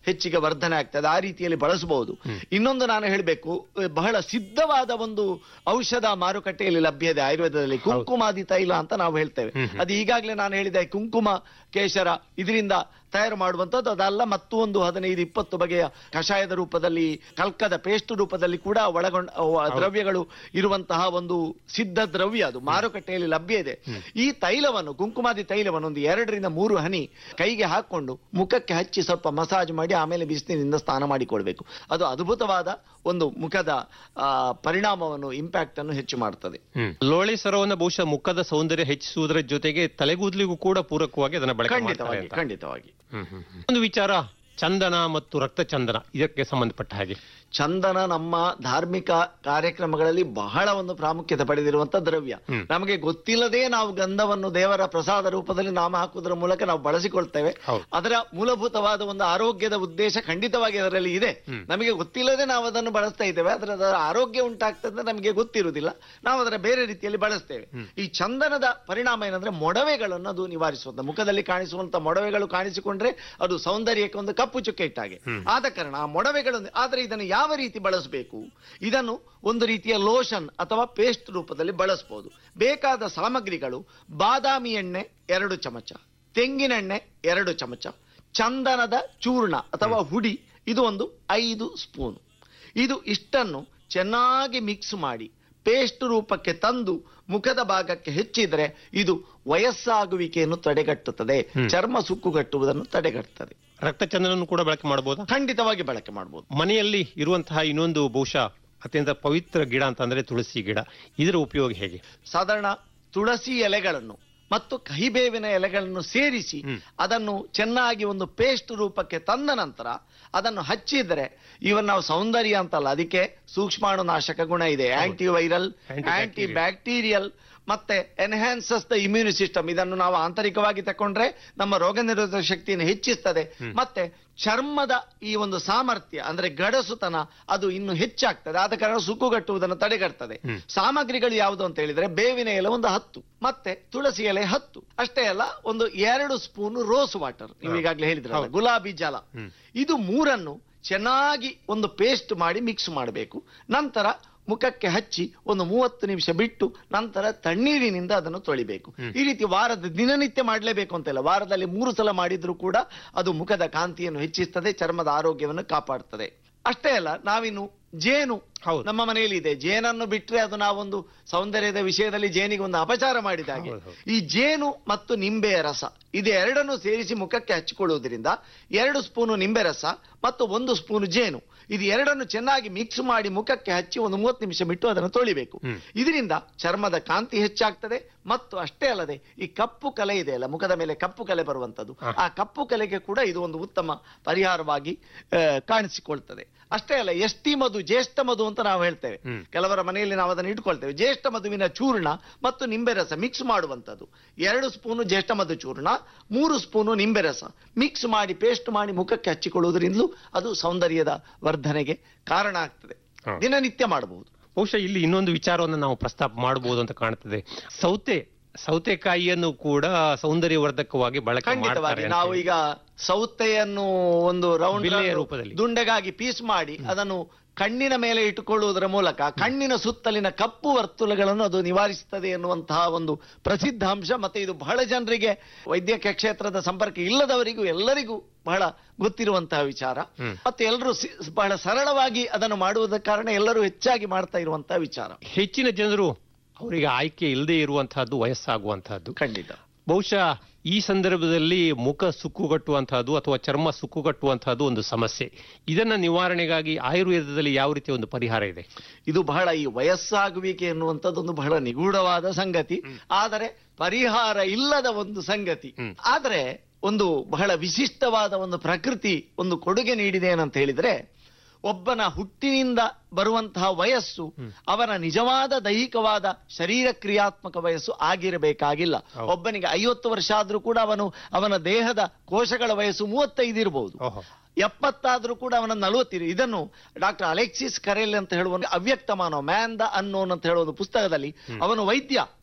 ಹೆಚ್ಚಿಗೆ ವರ್ಧನೆ ಆಗ್ತದೆ ಆ ರೀತಿಯಲ್ಲಿ ಬಳಸಬಹುದು ಇನ್ನೊಂದು ನಾನು ಹೇಳಬೇಕು ಬಹಳ ಸಿದ್ಧವಾದ ಒಂದು ಔಷಧ ಮಾರುಕಟ್ಟೆಯಲ್ಲಿ ಲಭ್ಯ ಇದೆ ಆಯುರ್ವೇದದಲ್ಲಿ ಕುಂಕುಮಾದಿ ತೈಲ ಅಂತ ನಾವು ಹೇಳ್ತೇವೆ ಅದು ಈಗಾಗಲೇ ನಾನು ಹೇಳಿದೆ ಕುಂಕುಮ ಕೇಶರ ಇದರಿಂದ ತಯಾರು ಮಾಡುವಂತದ್ದು ಅದಲ್ಲ ಮತ್ತು ಒಂದು ಹದಿನೈದು ಇಪ್ಪತ್ತು ಬಗೆಯ ಕಷಾಯದ ರೂಪದಲ್ಲಿ ಕಲ್ಕದ ಪೇಸ್ಟ್ ರೂಪದಲ್ಲಿ ಕೂಡ ಒಳಗೊಂಡ ಅವ- ದ್ರವ್ಯಗಳು ಇರುವಂತಹ ಒಂದು ಸಿದ್ಧ ದ್ರವ್ಯ ಅದು ಮಾರುಕಟ್ಟೆಯಲ್ಲಿ ಲಭ್ಯ ಇದೆ ಈ ತೈಲವನ್ನು ಕುಂಕುಮಾದಿ ತೈಲವನ್ನು ಒಂದು ಎರಡರಿಂದ ಮೂರು ಹನಿ ಕೈಗೆ ಹಾಕೊಂಡು ಮುಖಕ್ಕೆ ಹಚ್ಚಿ ಸ್ವಲ್ಪ ಮಸಾಜ್ ಮಾಡಿ ಆಮೇಲೆ ಬಿಸಿಲಿನಿಂದ ಸ್ನಾನ ಮಾಡಿಕೊಳ್ಬೇಕು ಅದು ಅದ್ಭುತವಾದ ಒಂದು ಮುಖದ ಆ, ಪರಿಣಾಮವನ್ನು ಇಂಪ್ಯಾಕ್ಟ್ ಅನ್ನು ಹೆಚ್ಚು ಮಾಡ್ತದೆ ಲೋಳೆ ಸರವನ್ನು ಬಹುಶಃ ಮುಖದ ಸೌಂದರ್ಯ ಹೆಚ್ಚಿಸುವುದರ ಜೊತೆಗೆ ತಲೆಗೂದಲಿಗೂ ಕೂಡ ಪೂರಕವಾಗಿ ಅದನ್ನ ಬಳಕೆ ಮಾಡ್ತಾರೆ ಖಂಡಿತವಾಗಿ ಅಂತ. ಖಂಡಿತವಾಗಿ ಹ್ಮ್, ಹ್ಮ್, ಹ್ಮ್. ಒಂದು ವಿಚಾರ ಚಂದನ ಮತ್ತು ರಕ್ತಚಂದನ ಇದಕ್ಕೆ ಸಂಬಂಧಪಟ್ಟ ಹಾಗೆ ಚಂದನ ನಮ್ಮ ಧಾರ್ಮಿಕ ಕಾರ್ಯಕ್ರಮಗಳಲ್ಲಿ ಬಹಳ ಒಂದು ಪ್ರಾಮುಖ್ಯತೆ ಪಡೆದಿರುವಂತ ದ್ರವ್ಯ ಹ್ಮ್. ನಮಗೆ ಗೊತ್ತಿಲ್ಲದೆ ನಾವು ಗಂಧವನ್ನು ದೇವರ ಪ್ರಸಾದ ರೂಪದಲ್ಲಿ ನಾಮ ಹಾಕುವುದರ ಮೂಲಕ ನಾವು ಬಳಸಿಕೊಳ್ತೇವೆ ಹೌದು. ಅದರ ಮೂಲಭೂತವಾದ ಒಂದು ಆರೋಗ್ಯದ ಉದ್ದೇಶ ಖಂಡಿತವಾಗಿ ಅದರಲ್ಲಿ ಇದೆ ಹ್ಮ್. ನಮಗೆ ಗೊತ್ತಿಲ್ಲದೆ ನಾವು ಅದನ್ನು ಬಳಸ್ತಾ ಇದ್ದೇವೆ ಅದರ ಅದರ ಆರೋಗ್ಯ ಉಂಟಾಗ್ತದೆ ಅಂತ ನಮಗೆ ಗೊತ್ತಿರುವುದಿಲ್ಲ ನಾವು ಅದರ ಬೇರೆ ರೀತಿಯಲ್ಲಿ ಬಳಸ್ತೇವೆ ಈ ಚಂದನದ ಪರಿಣಾಮ ಏನಂದ್ರೆ ಮೊಡವೆಗಳನ್ನು ಅದು ನಿವಾರಿಸುವಂತ ಮುಖದಲ್ಲಿ ಕಾಣಿಸುವಂತ ಮೊಡವೆಗಳು ಕಾಣಿಸಿಕೊಂಡ್ರೆ ಅದು ಸೌಂದರ್ಯಕ್ಕೆ ಒಂದು ಕಪ್ಪು ಚುಕ್ಕೆ ಇಟ್ಟಾಗೆ ಆದ ಕಾರಣ ಆ ಮೊಡವೆಗಳನ್ನು ಆದ್ರೆ ಇದನ್ನು ಯಾವ ರೀತಿ ಬಳಸಬೇಕು ಇದನ್ನು ಒಂದು ರೀತಿಯ ಲೋಷನ್ ಅಥವಾ ಪೇಸ್ಟ್ ರೂಪದಲ್ಲಿ ಬಳಸಬಹುದು ಬೇಕಾದ ಸಾಮಗ್ರಿಗಳು ಬಾದಾಮಿ ಎಣ್ಣೆ ಎರಡು ಚಮಚ ತೆಂಗಿನೆಣ್ಣೆ ಎರಡು ಚಮಚ ಚಂದನದ ಚೂರ್ಣ ಅಥವಾ ಹುಡಿ ಇದು ಒಂದು ಐದು ಸ್ಪೂನ್ ಇದು ಇಷ್ಟನ್ನು ಚೆನ್ನಾಗಿ ಮಿಕ್ಸ್ ಮಾಡಿ ಪೇಸ್ಟ್ ರೂಪಕ್ಕೆ ತಂದು ಮುಖದ ಭಾಗಕ್ಕೆ ಹೆಚ್ಚಿದ್ರೆ ಇದು ವಯಸ್ಸಾಗುವಿಕೆಯನ್ನು ತಡೆಗಟ್ಟುತ್ತದೆ ಚರ್ಮ ಸುಕ್ಕುಗಟ್ಟುವುದನ್ನು ತಡೆಗಟ್ಟುತ್ತದೆ ರಕ್ತಚಂದನನ್ನು ಕೂಡ ಬಳಕೆ ಮಾಡಬಹುದಾ ಖಂಡಿತವಾಗಿ ಬಳಕೆ ಮಾಡಬಹುದು ಮನೆಯಲ್ಲಿ ಇರುವಂತಹ ಇನ್ನೊಂದು ಬಹುಶಃ ಅತ್ಯಂತ ಪವಿತ್ರ ಗಿಡ ಅಂತಂದ್ರೆ ತುಳಸಿ ಗಿಡ ಇದರ ಉಪಯೋಗ ಹೇಗೆ ಸಾಧಾರಣ ತುಳಸಿ ಎಲೆಗಳನ್ನು ಮತ್ತು ಕಹಿಬೇವಿನ ಎಲೆಗಳನ್ನು ಸೇರಿಸಿ ಹ್ಮ್. ಅದನ್ನು ಚೆನ್ನಾಗಿ ಒಂದು ಪೇಸ್ಟ್ ರೂಪಕ್ಕೆ ತಂದ ನಂತರ ಅದನ್ನು ಹಚ್ಚಿದ್ರೆ ಇವನ್ ನಾವು ಸೌಂದರ್ಯ ಅಂತಲ್ಲ ಅದಕ್ಕೆ ಸೂಕ್ಷ್ಮಾಣು ನಾಶಕ ಗುಣ ಇದೆ antiviral Antibacterial. Antibacterial ಮತ್ತೆ ಎನ್ಹ್ಯಾನ್ಸಸ್ ದ ಇಮ್ಯೂನಿ ಸಿಸ್ಟಮ್ ಇದನ್ನು ನಾವು ಆಂತರಿಕವಾಗಿ ತಕೊಂಡ್ರೆ ನಮ್ಮ ರೋಗ ನಿರೋಧಕ ಶಕ್ತಿಯನ್ನು ಹೆಚ್ಚಿಸ್ತದೆ ಮತ್ತೆ ಚರ್ಮದ ಈ ಒಂದು ಸಾಮರ್ಥ್ಯ ಅಂದ್ರೆ ಗಡಸುತನ ಅದು ಇನ್ನು ಹೆಚ್ಚಾಗ್ತದೆ ಆದ ಕಾರಣ ಸುಕ್ಕುಗಟ್ಟುವುದನ್ನು ತಡೆಗಟ್ತದೆ ಹ್ಮ್. ಸಾಮಗ್ರಿಗಳು ಯಾವುದು ಅಂತ ಹೇಳಿದ್ರೆ ಬೇವಿನ ಎಲೆ ಒಂದು ಹತ್ತು ಮತ್ತೆ ತುಳಸಿ ಎಲೆ ಹತ್ತು ಅಷ್ಟೇ ಅಲ್ಲ ಒಂದು ಎರಡು ಸ್ಪೂನ್ ರೋಸ್ ವಾಟರ್ ನೀವು ಈಗಾಗಲೇ ಹೇಳಿದ್ರಲ್ಲ ಹೌದು. ಗುಲಾಬಿ ಜಲ ಹ್ಮ್. ಇದು ಮೂರನ್ನು ಚೆನ್ನಾಗಿ ಒಂದು ಪೇಸ್ಟ್ ಮಾಡಿ ಮಿಕ್ಸ್ ಮಾಡಬೇಕು ನಂತರ ಮುಖಕ್ಕೆ ಹಚ್ಚಿ ಒಂದು ಮೂವತ್ತು ನಿಮಿಷ ಬಿಟ್ಟು ನಂತರ ತಣ್ಣೀರಿನಿಂದ ಅದನ್ನು ತೊಳಿಬೇಕು ಈ ರೀತಿ ವಾರದ ದಿನನಿತ್ಯ ಮಾಡಲೇಬೇಕು ಅಂತಿಲ್ಲ ವಾರದಲ್ಲಿ ಮೂರು ಸಲ ಮಾಡಿದ್ರೂ ಕೂಡ ಅದು ಮುಖದ ಕಾಂತಿಯನ್ನು ಹೆಚ್ಚಿಸ್ತದೆ ಚರ್ಮದ ಆರೋಗ್ಯವನ್ನು ಕಾಪಾಡ್ತದೆ ಅಷ್ಟೇ ಅಲ್ಲ ನಾವಿನ್ನು ಜೇನು ಹೌದು. ನಮ್ಮ ಮನೆಯಲ್ಲಿ ಇದೆ ಜೇನನ್ನು ಬಿಟ್ರೆ ಅದು ನಾವೊಂದು ಸೌಂದರ್ಯದ ವಿಷಯದಲ್ಲಿ ಜೇನಿಗೆ ಒಂದು ಅಪಚಾರ ಮಾಡಿದ ಹಾಗೆ ಹೌದು, ಹೌದು. ಈ ಜೇನು ಮತ್ತು ನಿಂಬೆಯ ರಸ ಇದು ಎರಡನ್ನು ಸೇರಿಸಿ ಮುಖಕ್ಕೆ ಹಚ್ಚಿಕೊಳ್ಳುವುದರಿಂದ ಎರಡು ಸ್ಪೂನು ನಿಂಬೆ ರಸ ಮತ್ತು ಒಂದು ಸ್ಪೂನು ಜೇನು ಇದು ಎರಡನ್ನು ಚೆನ್ನಾಗಿ ಮಿಕ್ಸ್ ಮಾಡಿ ಮುಖಕ್ಕೆ ಹಚ್ಚಿ ಒಂದು ಮೂವತ್ತು ನಿಮಿಷ ಬಿಟ್ಟು ಅದನ್ನು ತೊಳಿಬೇಕು ಹ್ಮ್. ಇದರಿಂದ ಚರ್ಮದ ಕಾಂತಿ ಹೆಚ್ಚಾಗ್ತದೆ ಮತ್ತು ಅಷ್ಟೇ ಅಲ್ಲದೆ ಈ ಕಪ್ಪು ಕಲೆ ಇದೆ ಅಲ್ಲ ಮುಖದ ಮೇಲೆ ಕಪ್ಪು ಕಲೆ ಬರುವಂತದ್ದು ಹ. ಆ ಕಪ್ಪು ಕಲೆಗೆ ಕೂಡ ಇದು ಒಂದು ಉತ್ತಮ ಪರಿಹಾರವಾಗಿ ಆ, ಕಾಣಿಸಿಕೊಳ್ತದೆ ಅಷ್ಟೇ ಅಲ್ಲ ಎಷ್ಟಿ ಮಧು ಜ್ಯೇಷ್ಠ ಮಧು ಅಂತ ನಾವು ಹೇಳ್ತೇವೆ ಹ್ಮ್. ಕೆಲವರ ಮನೆಯಲ್ಲಿ ನಾವು ಅದನ್ನು ಇಟ್ಕೊಳ್ತೇವೆ ಜ್ಯೇಷ್ಠ ಮಧುವಿನ ಚೂರ್ಣ ಮತ್ತು ನಿಂಬೆ ರಸ ಮಿಕ್ಸ್ ಮಾಡುವಂಥದ್ದು ಎರಡು ಸ್ಪೂನು ಜ್ಯೇಷ್ಠ ಮಧು ಚೂರ್ಣ ಮೂರು ಸ್ಪೂನು ನಿಂಬೆ ರಸ ಮಿಕ್ಸ್ ಮಾಡಿ ಪೇಸ್ಟ್ ಮಾಡಿ ಮುಖಕ್ಕೆ ಹಚ್ಚಿಕೊಳ್ಳುವುದರಿಂದಲೂ ಅದು ಸೌಂದರ್ಯದ ವರ್ಧನೆಗೆ ಕಾರಣ ಆಗ್ತದೆ ಹ. ದಿನನಿತ್ಯ ಮಾಡಬಹುದು ಬಹುಶಃ ಇಲ್ಲಿ ಇನ್ನೊಂದು ವಿಚಾರವನ್ನು ನಾವು ಪ್ರಸ್ತಾಪ ಮಾಡಬಹುದು ಅಂತ ಕಾಣ್ತದೆ ಸೌತೆ ಸೌತೆಕಾಯಿಯನ್ನು ಕೂಡ ಸೌಂದರ್ಯವರ್ಧಕವಾಗಿ ಬಳಕೆ ಮಾಡ್ತಾರೆ ಖಂಡಿತವಾಗಿ ಅಂತ ನಾವು ಹೇಳಿ. ಈಗ ಸೌತೆಯನ್ನು ಒಂದು ರೌಂಡ್ ಬಿಲ್ಲೆಯ ರೂಪದಲ್ಲಿ. ದುಂಡೆಗಾಗಿ ಪೀಸ್ ಮಾಡಿ ಅದನ್ನು ಕಣ್ಣಿನ ಮೇಲೆ ಇಟ್ಟುಕೊಳ್ಳುವುದರ ಮೂಲಕ ಕಣ್ಣಿನ ಸುತ್ತಲಿನ ಕಪ್ಪು ವರ್ತುಲಗಳನ್ನು ಅದು ನಿವಾರಿಸುತ್ತದೆ ಎನ್ನುವಂತಹ ಒಂದು ಪ್ರಸಿದ್ಧ ಅಂಶ ಮತ್ತೆ ಇದು ಬಹಳ ಜನರಿಗೆ ವೈದ್ಯಕೀಯ ಕ್ಷೇತ್ರದ ಸಂಪರ್ಕ ಇಲ್ಲದವರಿಗೂ ಎಲ್ಲರಿಗೂ ಬಹಳ ಗೊತ್ತಿರುವಂತಹ ವಿಚಾರ ಹ್ಮ್. ಮತ್ತೆ ಎಲ್ಲರೂ ಸಿ- ಬಹಳ ಸರಳವಾಗಿ ಅದನ್ನು ಮಾಡುವುದರ ಕಾರಣ ಎಲ್ಲರೂ ಹೆಚ್ಚಾಗಿ ಮಾಡ್ತಾ ಇರುವಂತಹ ವಿಚಾರ ಹೆಚ್ಚಿನ ಜನರು ಅವರಿಗೆ ಆಯ್ಕೆ ಇಲ್ಲದೆ ಇರುವಂತಹದ್ದು ವಯಸ್ಸಾಗುವಂತಹದ್ದು ಖಂಡಿತ ಬಹುಶಃ ಈ ಸಂದರ್ಭದಲ್ಲಿ ಮುಖ ಸುಕ್ಕುಗಟ್ಟುವಂತಹದ್ದು ಅಥವಾ ಚರ್ಮ ಸುಕ್ಕುಗಟ್ಟುವಂತಹದ್ದು ಒಂದು ಸಮಸ್ಯೆ ಇದನ್ನ ನಿವಾರಣೆಗಾಗಿ ಆಯುರ್ವೇದದಲ್ಲಿ ಯಾವ ರೀತಿಯ ಒಂದು ಪರಿಹಾರ ಇದೆ ಇದು ಬಹಳ ಈ ವಯಸ್ಸಾಗುವಿಕೆ ಎನ್ನುವಂಥದ್ದೊಂದು ಬಹಳ ನಿಗೂಢವಾದ ಸಂಗತಿ ಆದರೆ ಪರಿಹಾರ ಇಲ್ಲದ ಒಂದು ಸಂಗತಿ ಹ್ಮ್. ಆದರೆ ಒಂದು ಬಹಳ ವಿಶಿಷ್ಟವಾದ ಒಂದು ಪ್ರಕೃತಿ ಒಂದು ಕೊಡುಗೆ ನೀಡಿದೆ ಏನಂತ ಹೇಳಿದ್ರೆ ಒಬ್ಬನ ಹುಟ್ಟಿನಿಂದ ಬರುವಂತಹ ವಯಸ್ಸು ಅವನ ನಿಜವಾದ ದೈಹಿಕವಾದ ಶರೀರ ಕ್ರಿಯಾತ್ಮಕ ವಯಸ್ಸು ಆಗಿರಬೇಕಾಗಿಲ್ಲ ಹೌದು. ಒಬ್ಬನಿಗೆ ಐವತ್ತು ವರ್ಷ ಆದ್ರೂ ಕೂಡ ಅವನು ಅವನ ದೇಹದ ಕೋಶಗಳ ವಯಸ್ಸು ಮೂವತ್ತೈದು ಇರಬಹುದು ಓಹೋ ಎಪ್ಪತ್ತಾದ್ರೂ ಕೂಡ ಅವನ ನಲವತ್ತಿರು ಇದನ್ನು ಡಾಕ್ಟರ್ ಅಲೆಕ್ಸಿಸ್ ಕರೆಲ್ ಅಂತ ಹೇಳುವ ಅವ್ಯಕ್ತ ಮಾನವ ಮ್ಯಾನ್ ದ ಅನ್ನೋನ್ ಅಂತ ಹೇಳುವ ಒಂದು ಪುಸ್ತಕದಲ್ಲಿ ಅವನು ವೈದ್ಯ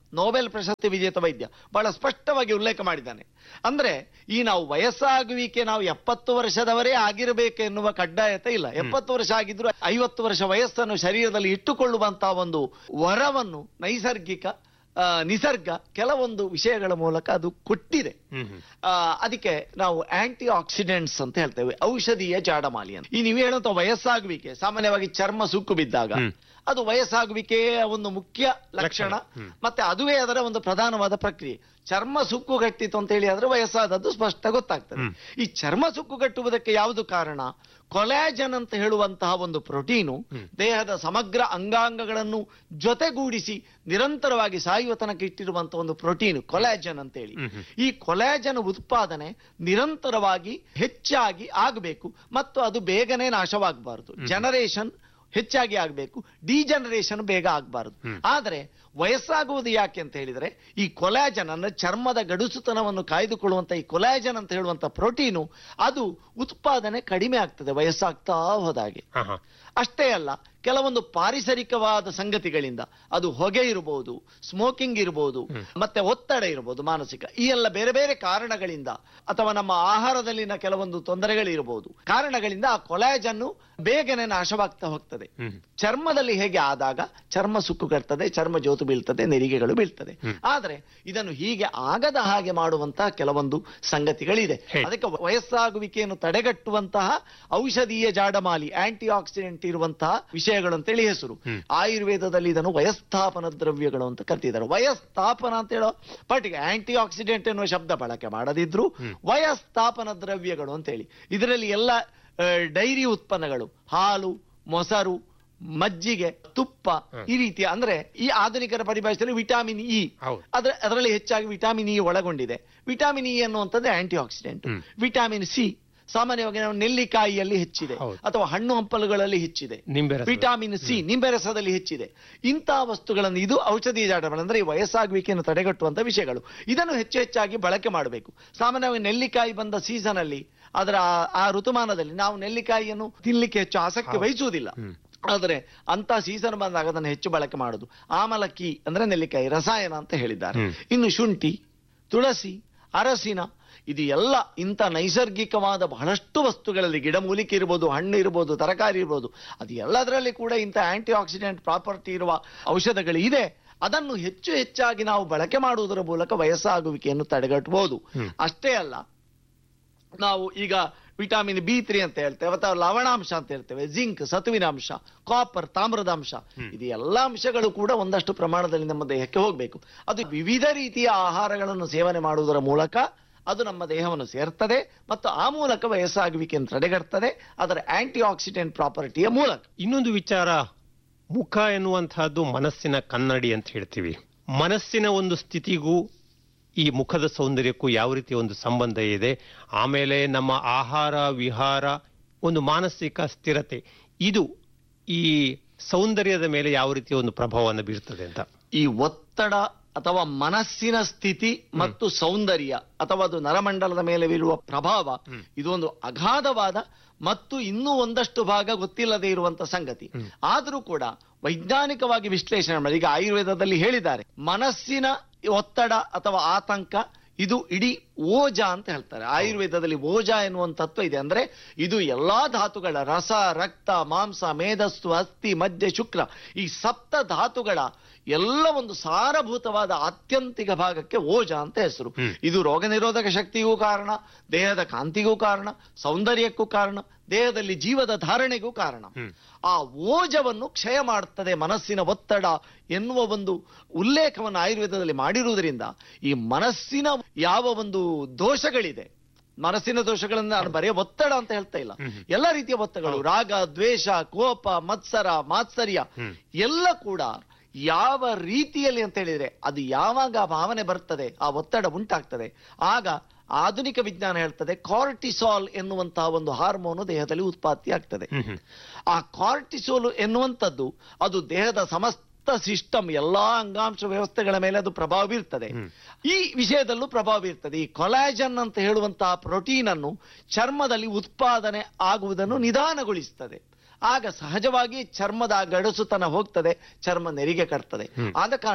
ನೊಬೆಲ್ ಪ್ರಶಸ್ತಿ ವಿಜೇತ ವೈದ್ಯ ಬಹಳ ಸ್ಪಷ್ಟವಾಗಿ ಉಲ್ಲೇಖ ಮಾಡಿದ್ದಾನೆ ಅಂದ್ರೆ ಈ ನಾವು ವಯಸ್ಸಾಗುವಿಕೆ ನಾವು ಎಪ್ಪತ್ತು ವರ್ಷದವರೇ ಆಗಿರಬೇಕು ಎನ್ನುವ ಕಡ್ಡಾಯತೆ ಇಲ್ಲ ಎಪ್ಪತ್ತು ವರ್ಷ ಆಗಿದ್ರು ಐವತ್ತು ವರ್ಷ ವಯಸ್ಸನ್ನು ಶರೀರದಲ್ಲಿ ಇಟ್ಟುಕೊಳ್ಳುವಂತಹ ಒಂದು ವರವನ್ನು ನೈಸರ್ಗಿಕ ಆ, ನಿಸರ್ಗ ಕೆಲವೊಂದು ವಿಷಯಗಳ ಮೂಲಕ ಅದು ಕೊಟ್ಟಿದೆ ಹ್ಮ್ ಹ್ಮ್. ಆ, ಅದಕ್ಕೆ ನಾವು ಆಂಟಿ ಆಕ್ಸಿಡೆಂಟ್ಸ್ ಅಂತ ಹೇಳ್ತೇವೆ ಔಷಧೀಯ ಜಾಡಮಾಲಿ ಅಂತ ಈ ನೀವು ಹೇಳುವಂತ ವಯಸ್ಸಾಗುವಿಕೆ ಸಾಮಾನ್ಯವಾಗಿ ಚರ್ಮ ಸುಕ್ಕು ಬಿದ್ದಾಗ ಹ್ಮ್. ಅದು ವಯಸ್ಸಾಗುವಿಕೆಯ ಒಂದು ಮುಖ್ಯ ಲಕ್ಷಣ ಲಕ್ಷಣ. ಹ್ಮ್. ಮತ್ತೆ ಅದುವೇ ಅದರ ಒಂದು ಪ್ರಧಾನವಾದ ಪ್ರಕ್ರಿಯೆ ಚರ್ಮ ಸುಕ್ಕುಗಟ್ಟಿತು ಅಂತ ಹೇಳಿ ಆದ್ರೆ ವಯಸ್ಸಾದದ್ದು ಸ್ಪಷ್ಟ ಗೊತ್ತಾಗ್ತದೆ ಹ್ಮ್. ಈ ಚರ್ಮ ಸುಕ್ಕುಗಟ್ಟುವುದಕ್ಕೆ ಯಾವುದು ಕಾರಣ ಕೊಲಾಜನ್ ಅಂತ ಹೇಳುವಂತಹ ಒಂದು ಪ್ರೋಟೀನು ಹ್ಮ್. ದೇಹದ ಸಮಗ್ರ ಅಂಗಾಂಗಗಳನ್ನು ಜೊತೆಗೂಡಿಸಿ ನಿರಂತರವಾಗಿ ಸಾಯುವ ತನಕ ಇಟ್ಟಿರುವಂತಹ ಒಂದು ಪ್ರೋಟೀನ್ ಕೊಲಾಜನ್ ಅಂತೇಳಿ ಹ್ಮ್ ಹ್ಮ್. ಈ ಕೊಲಾಜನ್ ಉತ್ಪಾದನೆ ನಿರಂತರವಾಗಿ ಹೆಚ್ಚಾಗಿ ಆಗಬೇಕು ಮತ್ತು ಅದು ಬೇಗನೆ ನಾಶವಾಗಬಾರದು ಜನರೇಷನ್ ಹೆಚ್ಚಾಗಿ ಆಗಬೇಕು ಡಿಜನರೇಷನ್ ಬೇಗ ಆಗಬಾರದು ಹ್ಮ್. ಆದರೆ ವಯಸ್ಸಾಗುವುದು ಯಾಕೆ ಅಂತ ಹೇಳಿದ್ರೆ ಈ ಕೊಲಾಜನ್ ಅಂದ್ರೆ ಚರ್ಮದ ಗಡುಸುತನವನ್ನು ಕಾಯ್ದುಕೊಳ್ಳುವಂತ ಈ ಕೊಲಾಜನ್ ಅಂತ ಹೇಳುವಂತ ಪ್ರೋಟೀನು ಅದು ಉತ್ಪಾದನೆ ಕಡಿಮೆ ಆಗ್ತದೆ ವಯಸ್ಸಾಗ್ತಾ ಹೋದಾಗೆ ಹಾ ಹಾ ಅಷ್ಟೇ ಅಲ್ಲ ಕೆಲವೊಂದು ಪಾರಿಸರಿಕವಾದ ಸಂಗತಿಗಳಿಂದ ಅದು ಹೊಗೆ ಇರಬಹುದು ಸ್ಮೋಕಿಂಗ್ ಇರಬಹುದು ಹ್ಮ್. ಮತ್ತೆ ಒತ್ತಡ ಇರಬಹುದು ಮಾನಸಿಕ ಈ ಎಲ್ಲ ಬೇರೆ ಬೇರೆ ಕಾರಣಗಳಿಂದ ಅಥವಾ ನಮ್ಮ ಆಹಾರದಲ್ಲಿನ ಕೆಲವೊಂದು ತೊಂದರೆಗಳಿರಬಹುದು ಕಾರಣಗಳಿಂದ ಆ ಕೊಲಾಜನ್ನು ಬೇಗನೆ ನಾಶವಾಗ್ತಾ ಹೋಗ್ತದೆ ಹ್ಮ್ ಚರ್ಮದಲ್ಲಿ ಹೇಗೆ ಆದಾಗ ಚರ್ಮ ಸುಕ್ಕುಗರ್ತದೆ ಚರ್ಮ ಜೋತು ಬೀಳ್ತದೆ ನೆರಿಗೆಗಳು ಬೀಳ್ತದೆ ಹ್ಮ್. ಆದ್ರೆ ಇದನ್ನು ಹೀಗೆ ಆಗದ ಹಾಗೆ ಮಾಡುವಂತಹ ಕೆಲವೊಂದು ಸಂಗತಿಗಳಿದೆ ಹೇಳಿ. ಅದಕ್ಕೆ ವಯಸ್ಸಾಗುವಿಕೆಯನ್ನು ತಡೆಗಟ್ಟುವಂತಹ ಔಷಧೀಯ ಜಾಡಮಾಲಿ ಆಂಟಿ ಆಕ್ಸಿಡೆಂಟ್ ಇರುವಂತಹ ವಿಷಯಗಳು ಅಂತೇಳಿ ಹೆಸರು ಹ್ಮ್. ಆಯುರ್ವೇದದಲ್ಲಿ ಇದನ್ನು ವಯಸ್ಥಾಪನ ದ್ರವ್ಯಗಳು ಅಂತ ಕರೆತಿದ್ದಾರೆ ವಯಸ್ಥಾಪನ ಅಂತ ಹೇಳೋ ಪಾಟಿಗೆ ಆಂಟಿ ಆಕ್ಸಿಡೆಂಟ್ ಎನ್ನುವ ಶಬ್ದ ಬಳಕೆ ಮಾಡದಿದ್ರು ಹ್ಮ್. ವಯಸ್ಥಾಪನ ದ್ರವ್ಯಗಳು ಅಂತೇಳಿ ಇದರಲ್ಲಿ ಎಲ್ಲ ಆ, ಡೈರಿ ಉತ್ಪನ್ನಗಳು ಹಾಲು ಮೊಸರು ಮಜ್ಜಿಗೆ ತುಪ್ಪ ಹ್ಮ್. ಈ ರೀತಿಯ ಅಂದ್ರೆ ಈ ಆಧುನಿಕರ ಪರಿಭಾಷೆಯಲ್ಲಿ ವಿಟಾಮಿನ್ ಇ ಹೌದು ಅದ್ರ ಅದರಲ್ಲಿ ಹೆಚ್ಚಾಗಿ ವಿಟಾಮಿನ್ ಇ ಒಳಗೊಂಡಿದೆ ವಿಟಾಮಿನ್ ಇ ಅನ್ನುವಂಥದ್ದು ಆಂಟಿ ಆಕ್ಸಿಡೆಂಟ್ ಹ್ಮ್. ವಿಟಾಮಿನ್ ಸಿ ಸಾಮಾನ್ಯವಾಗಿ ನಾವು ನೆಲ್ಲಿಕಾಯಿಯಲ್ಲಿ ಹೆಚ್ಚಿದೆ ಹೌದು. ಅಥವಾ ಹಣ್ಣು ಹಂಪಲುಗಳಲ್ಲಿ ಹೆಚ್ಚಿದೆ ನಿಂಬೆ ರಸ. ವಿಟಾಮಿನ್ ಸಿ ನಿಂಬೆ ರಸದಲ್ಲಿ ಹೆಚ್ಚಿದೆ ಇಂತಹ ವಸ್ತುಗಳನ್ನು ಇದು ಔಷಧೀಯ ಜಾಡಗಳು ಅಂದ್ರೆ ಈ ವಯಸ್ಸಾಗುವಿಕೆಯನ್ನು ತಡೆಗಟ್ಟುವಂತ ವಿಷಯಗಳು ಇದನ್ನು ಹೆಚ್ಚು ಹೆಚ್ಚಾಗಿ ಬಳಕೆ ಮಾಡಬೇಕು ಸಾಮಾನ್ಯವಾಗಿ ನೆಲ್ಲಿಕಾಯಿ ಬಂದ ಸೀಸನ್ ಅಲ್ಲಿ ಅದರ ಆ- ಆ ಋತುಮಾನದಲ್ಲಿ ನಾವು ನೆಲ್ಲಿಕಾಯಿಯನ್ನು ತಿನ್ಲಿಕ್ಕೆ ಹೆಚ್ಚು ಆಸಕ್ತಿ ಹೌದು. ವಹಿಸುವುದಿಲ್ಲ ಹ್ಮ್. ಆದರೆ ಅಂತ ಸೀಸನ್ ಬಂದಾಗ ಅದನ್ನು ಹೆಚ್ಚು ಬಳಕೆ ಮಾಡುದು ಆಮಲಕ್ಕಿ ಅಂದ್ರೆ ನೆಲ್ಲಿಕಾಯಿ ರಸಾಯನ ಅಂತ ಹೇಳಿದ್ದಾರೆ ಹ್ಮ್. ಇನ್ನು ಶುಂಠಿ ತುಳಸಿ ಅರಸಿನ ಇದು ಎಲ್ಲ ಇಂಥ ನೈಸರ್ಗಿಕವಾದ ಬಹಳಷ್ಟು ವಸ್ತುಗಳಲ್ಲಿ ಗಿಡಮೂಲಿಕೆ ಇರ್ಬೋದು ಹಣ್ಣು ಇರ್ಬೋದು ತರಕಾರಿ ಇರ್ಬೋದು ಅದು ಎಲ್ಲದರಲ್ಲಿ ಕೂಡ ಇಂಥ ಆಂಟಿ ಆಕ್ಸಿಡೆಂಟ್ ಪ್ರಾಪರ್ಟಿ ಇರುವ ಔಷಧಗಳು ಇದೆ ಅದನ್ನು ಹೆಚ್ಚು ಹೆಚ್ಚಾಗಿ ನಾವು ಬಳಕೆ ಮಾಡುವುದರ ಮೂಲಕ ವಯಸ್ಸಾಗುವಿಕೆಯನ್ನು ತಡೆಗಟ್ಟಬಹುದು ಹ್ಮ್. ಅಷ್ಟೇ ಅಲ್ಲ ನಾವು ಈಗ ವಿಟಾಮಿನ್ ಬಿ ತ್ರೀ ಅಂತ ಹೇಳ್ತೇವೆ ಅಥವಾ ಲವಣಾಂಶ ಅಂತ ಹೇಳ್ತೇವೆ ಜಿಂಕ್ ಸತುವಿನ ಅಂಶ ಕಾಪರ್ ತಾಮ್ರದ ಅಂಶ ಹ್ಮ್. ಇದು ಎಲ್ಲ ಅಂಶಗಳು ಕೂಡ ಒಂದಷ್ಟು ಪ್ರಮಾಣದಲ್ಲಿ ನಮ್ಮ ದೇಹಕ್ಕೆ ಹೋಗಬೇಕು ಅದು ವಿವಿಧ ರೀತಿಯ ಆಹಾರಗಳನ್ನು ಸೇವನೆ ಮಾಡುವುದರ ಮೂಲಕ ಅದು ನಮ್ಮ ದೇಹವನ್ನು ಸೇರ್ತದೆ ಮತ್ತು ಆ ಮೂಲಕ ವಯಸ್ಸಾಗುವಿಕೆಯನ್ನು ತಡೆಗಟ್ತದೆ ಅದರ ಆಂಟಿ ಆಕ್ಸಿಡೆಂಟ್ ಪ್ರಾಪರ್ಟಿಯ ಮೂಲಕ ಇನ್ನೊಂದು ವಿಚಾರ ಮುಖ ಎನ್ನುವಂತಹದ್ದು ಮನಸ್ಸಿನ ಕನ್ನಡಿ ಅಂತ ಹೇಳ್ತೀವಿ ಮನಸ್ಸಿನ ಒಂದು ಸ್ಥಿತಿಗೂ ಈ ಮುಖದ ಸೌಂದರ್ಯಕ್ಕೂ ಯಾವ ರೀತಿಯ ಒಂದು ಸಂಬಂಧ ಇದೆ ಆಮೇಲೆ ನಮ್ಮ ಆಹಾರ ವಿಹಾರ ಒಂದು ಮಾನಸಿಕ ಸ್ಥಿರತೆ ಇದು ಈ ಸೌಂದರ್ಯದ ಮೇಲೆ ಯಾವ ರೀತಿಯ ಒಂದು ಪ್ರಭಾವವನ್ನು ಬೀರ್ತದೆ ಅಂತ ಈ ಒತ್ತಡ ಅಥವಾ ಮನಸ್ಸಿನ ಸ್ಥಿತಿ ಮತ್ತು ಸೌಂದರ್ಯ ಅಥವಾ ಅದು ನರಮಂಡಲದ ಮೇಲೆ ಬೀಳುವ ಪ್ರಭಾವ ಹ್ಮ್. ಇದೊಂದು ಅಗಾಧವಾದ ಮತ್ತು ಇನ್ನೂ ಒಂದಷ್ಟು ಭಾಗ ಗೊತ್ತಿಲ್ಲದೆ ಇರುವಂತ ಸಂಗತಿ ಹ್ಮ್. ಆದರೂ ಕೂಡ ವೈಜ್ಞಾನಿಕವಾಗಿ ವಿಶ್ಲೇಷಣೆ ಮಾಡಿ ಈಗ ಆಯುರ್ವೇದದಲ್ಲಿ ಹೇಳಿದ್ದಾರೆ ಮನಸ್ಸಿನ ಒತ್ತಡ ಅಥವಾ ಆತಂಕ ಇದು ಇಡೀ ಓಜ ಅಂತ ಹೇಳ್ತಾರೆ ಆಯುರ್ವೇದದಲ್ಲಿ ಓಜ ಎನ್ನುವಂತ ತತ್ವ ಇದೆ ಅಂದ್ರೆ ಇದು ಎಲ್ಲಾ ಧಾತುಗಳ ರಸ ರಕ್ತ ಮಾಂಸ ಮೇಧಸ್ಸು ಅಸ್ಥಿ ಮಧ್ಯ ಶುಕ್ರ ಈ ಸಪ್ತ ಧಾತುಗಳ ಎಲ್ಲ ಒಂದು ಸಾರಭೂತವಾದ ಆತ್ಯಂತಿಕ ಭಾಗಕ್ಕೆ ಓಜ ಅಂತ ಹೆಸರು ಹ್ಮ್. ಇದು ರೋಗ ನಿರೋಧಕ ಶಕ್ತಿಗೂ ಕಾರಣ ದೇಹದ ಕಾಂತಿಗೂ ಕಾರಣ ಸೌಂದರ್ಯಕ್ಕೂ ಕಾರಣ ದೇಹದಲ್ಲಿ ಜೀವದ ಧಾರಣೆಗೂ ಕಾರಣ ಹ್ಮ್. ಆ ಓಜವನ್ನು ಕ್ಷಯ ಮಾಡುತ್ತದೆ ಮನಸ್ಸಿನ ಒತ್ತಡ ಎನ್ನುವ ಒಂದು ಉಲ್ಲೇಖವನ್ನು ಆಯುರ್ವೇದದಲ್ಲಿ ಮಾಡಿರುವುದರಿಂದ ಈ ಮನಸ್ಸಿನ ಯಾವ ಒಂದು ದೋಷಗಳಿದೆ ಮನಸ್ಸಿನ ದೋಷಗಳನ್ನ ನಾನು ಬರೆಯ ಒತ್ತಡ ಅಂತ ಹೇಳ್ತಾ ಇಲ್ಲ ಹ್ಮ್. ಎಲ್ಲ ರೀತಿಯ ಒತ್ತಡಗಳು ರಾಗ ದ್ವೇಷ ಕೋಪ ಮತ್ಸರ ಮಾತ್ಸರ್ಯ ಹ್ಮ್. ಎಲ್ಲ ಕೂಡ ಯಾವ ರೀತಿಯಲ್ಲಿ ಅಂತ ಹೇಳಿದ್ರೆ ಅದು ಯಾವಾಗ ಆ ಭಾವನೆ ಬರ್ತದೆ ಆ ಒತ್ತಡ ಉಂಟಾಗ್ತದೆ ಆಗ ಆಧುನಿಕ ವಿಜ್ಞಾನ ಹೇಳ್ತದೆ ಕಾರ್ಟಿಸಾಲ್ ಎನ್ನುವಂತಹ ಒಂದು ಹಾರ್ಮೋನು ದೇಹದಲ್ಲಿ ಉತ್ಪತ್ತಿ ಆಗ್ತದೆ ಹ್ಮ್ ಹ್ಮ್. ಆ ಕಾರ್ಟಿಸೋಲ್ ಎನ್ನುವಂಥದ್ದು ಅದು ದೇಹದ ಸಮಸ್ತ ಸಿಸ್ಟಮ್ ಎಲ್ಲಾ ಅಂಗಾಂಶ ವ್ಯವಸ್ಥೆಗಳ ಮೇಲೆ ಅದು ಪ್ರಭಾವ ಬೀರ್ತದೆ ಹ್ಮ್. ಈ ವಿಷಯದಲ್ಲೂ ಪ್ರಭಾವ ಬೀರ್ತದೆ ಈ ಕೊಲಾಜನ್ ಅಂತ ಹೇಳುವಂತಹ ಪ್ರೋಟೀನ್ ಅನ್ನು ಚರ್ಮದಲ್ಲಿ ಉತ್ಪಾದನೆ ಆಗುವುದನ್ನು ನಿಧಾನಗೊಳಿಸ್ತದೆ ಆಗ ಸಹಜವಾಗಿ ಚರ್ಮದ ಆ ಗಡಸುತನ ಹೋಗ್ತದೆ ಚರ್ಮ ನೆರಿಗೆ ಕಟ್ತದೆ ಹ್ಮ್. ಆದ ಕಾರಣ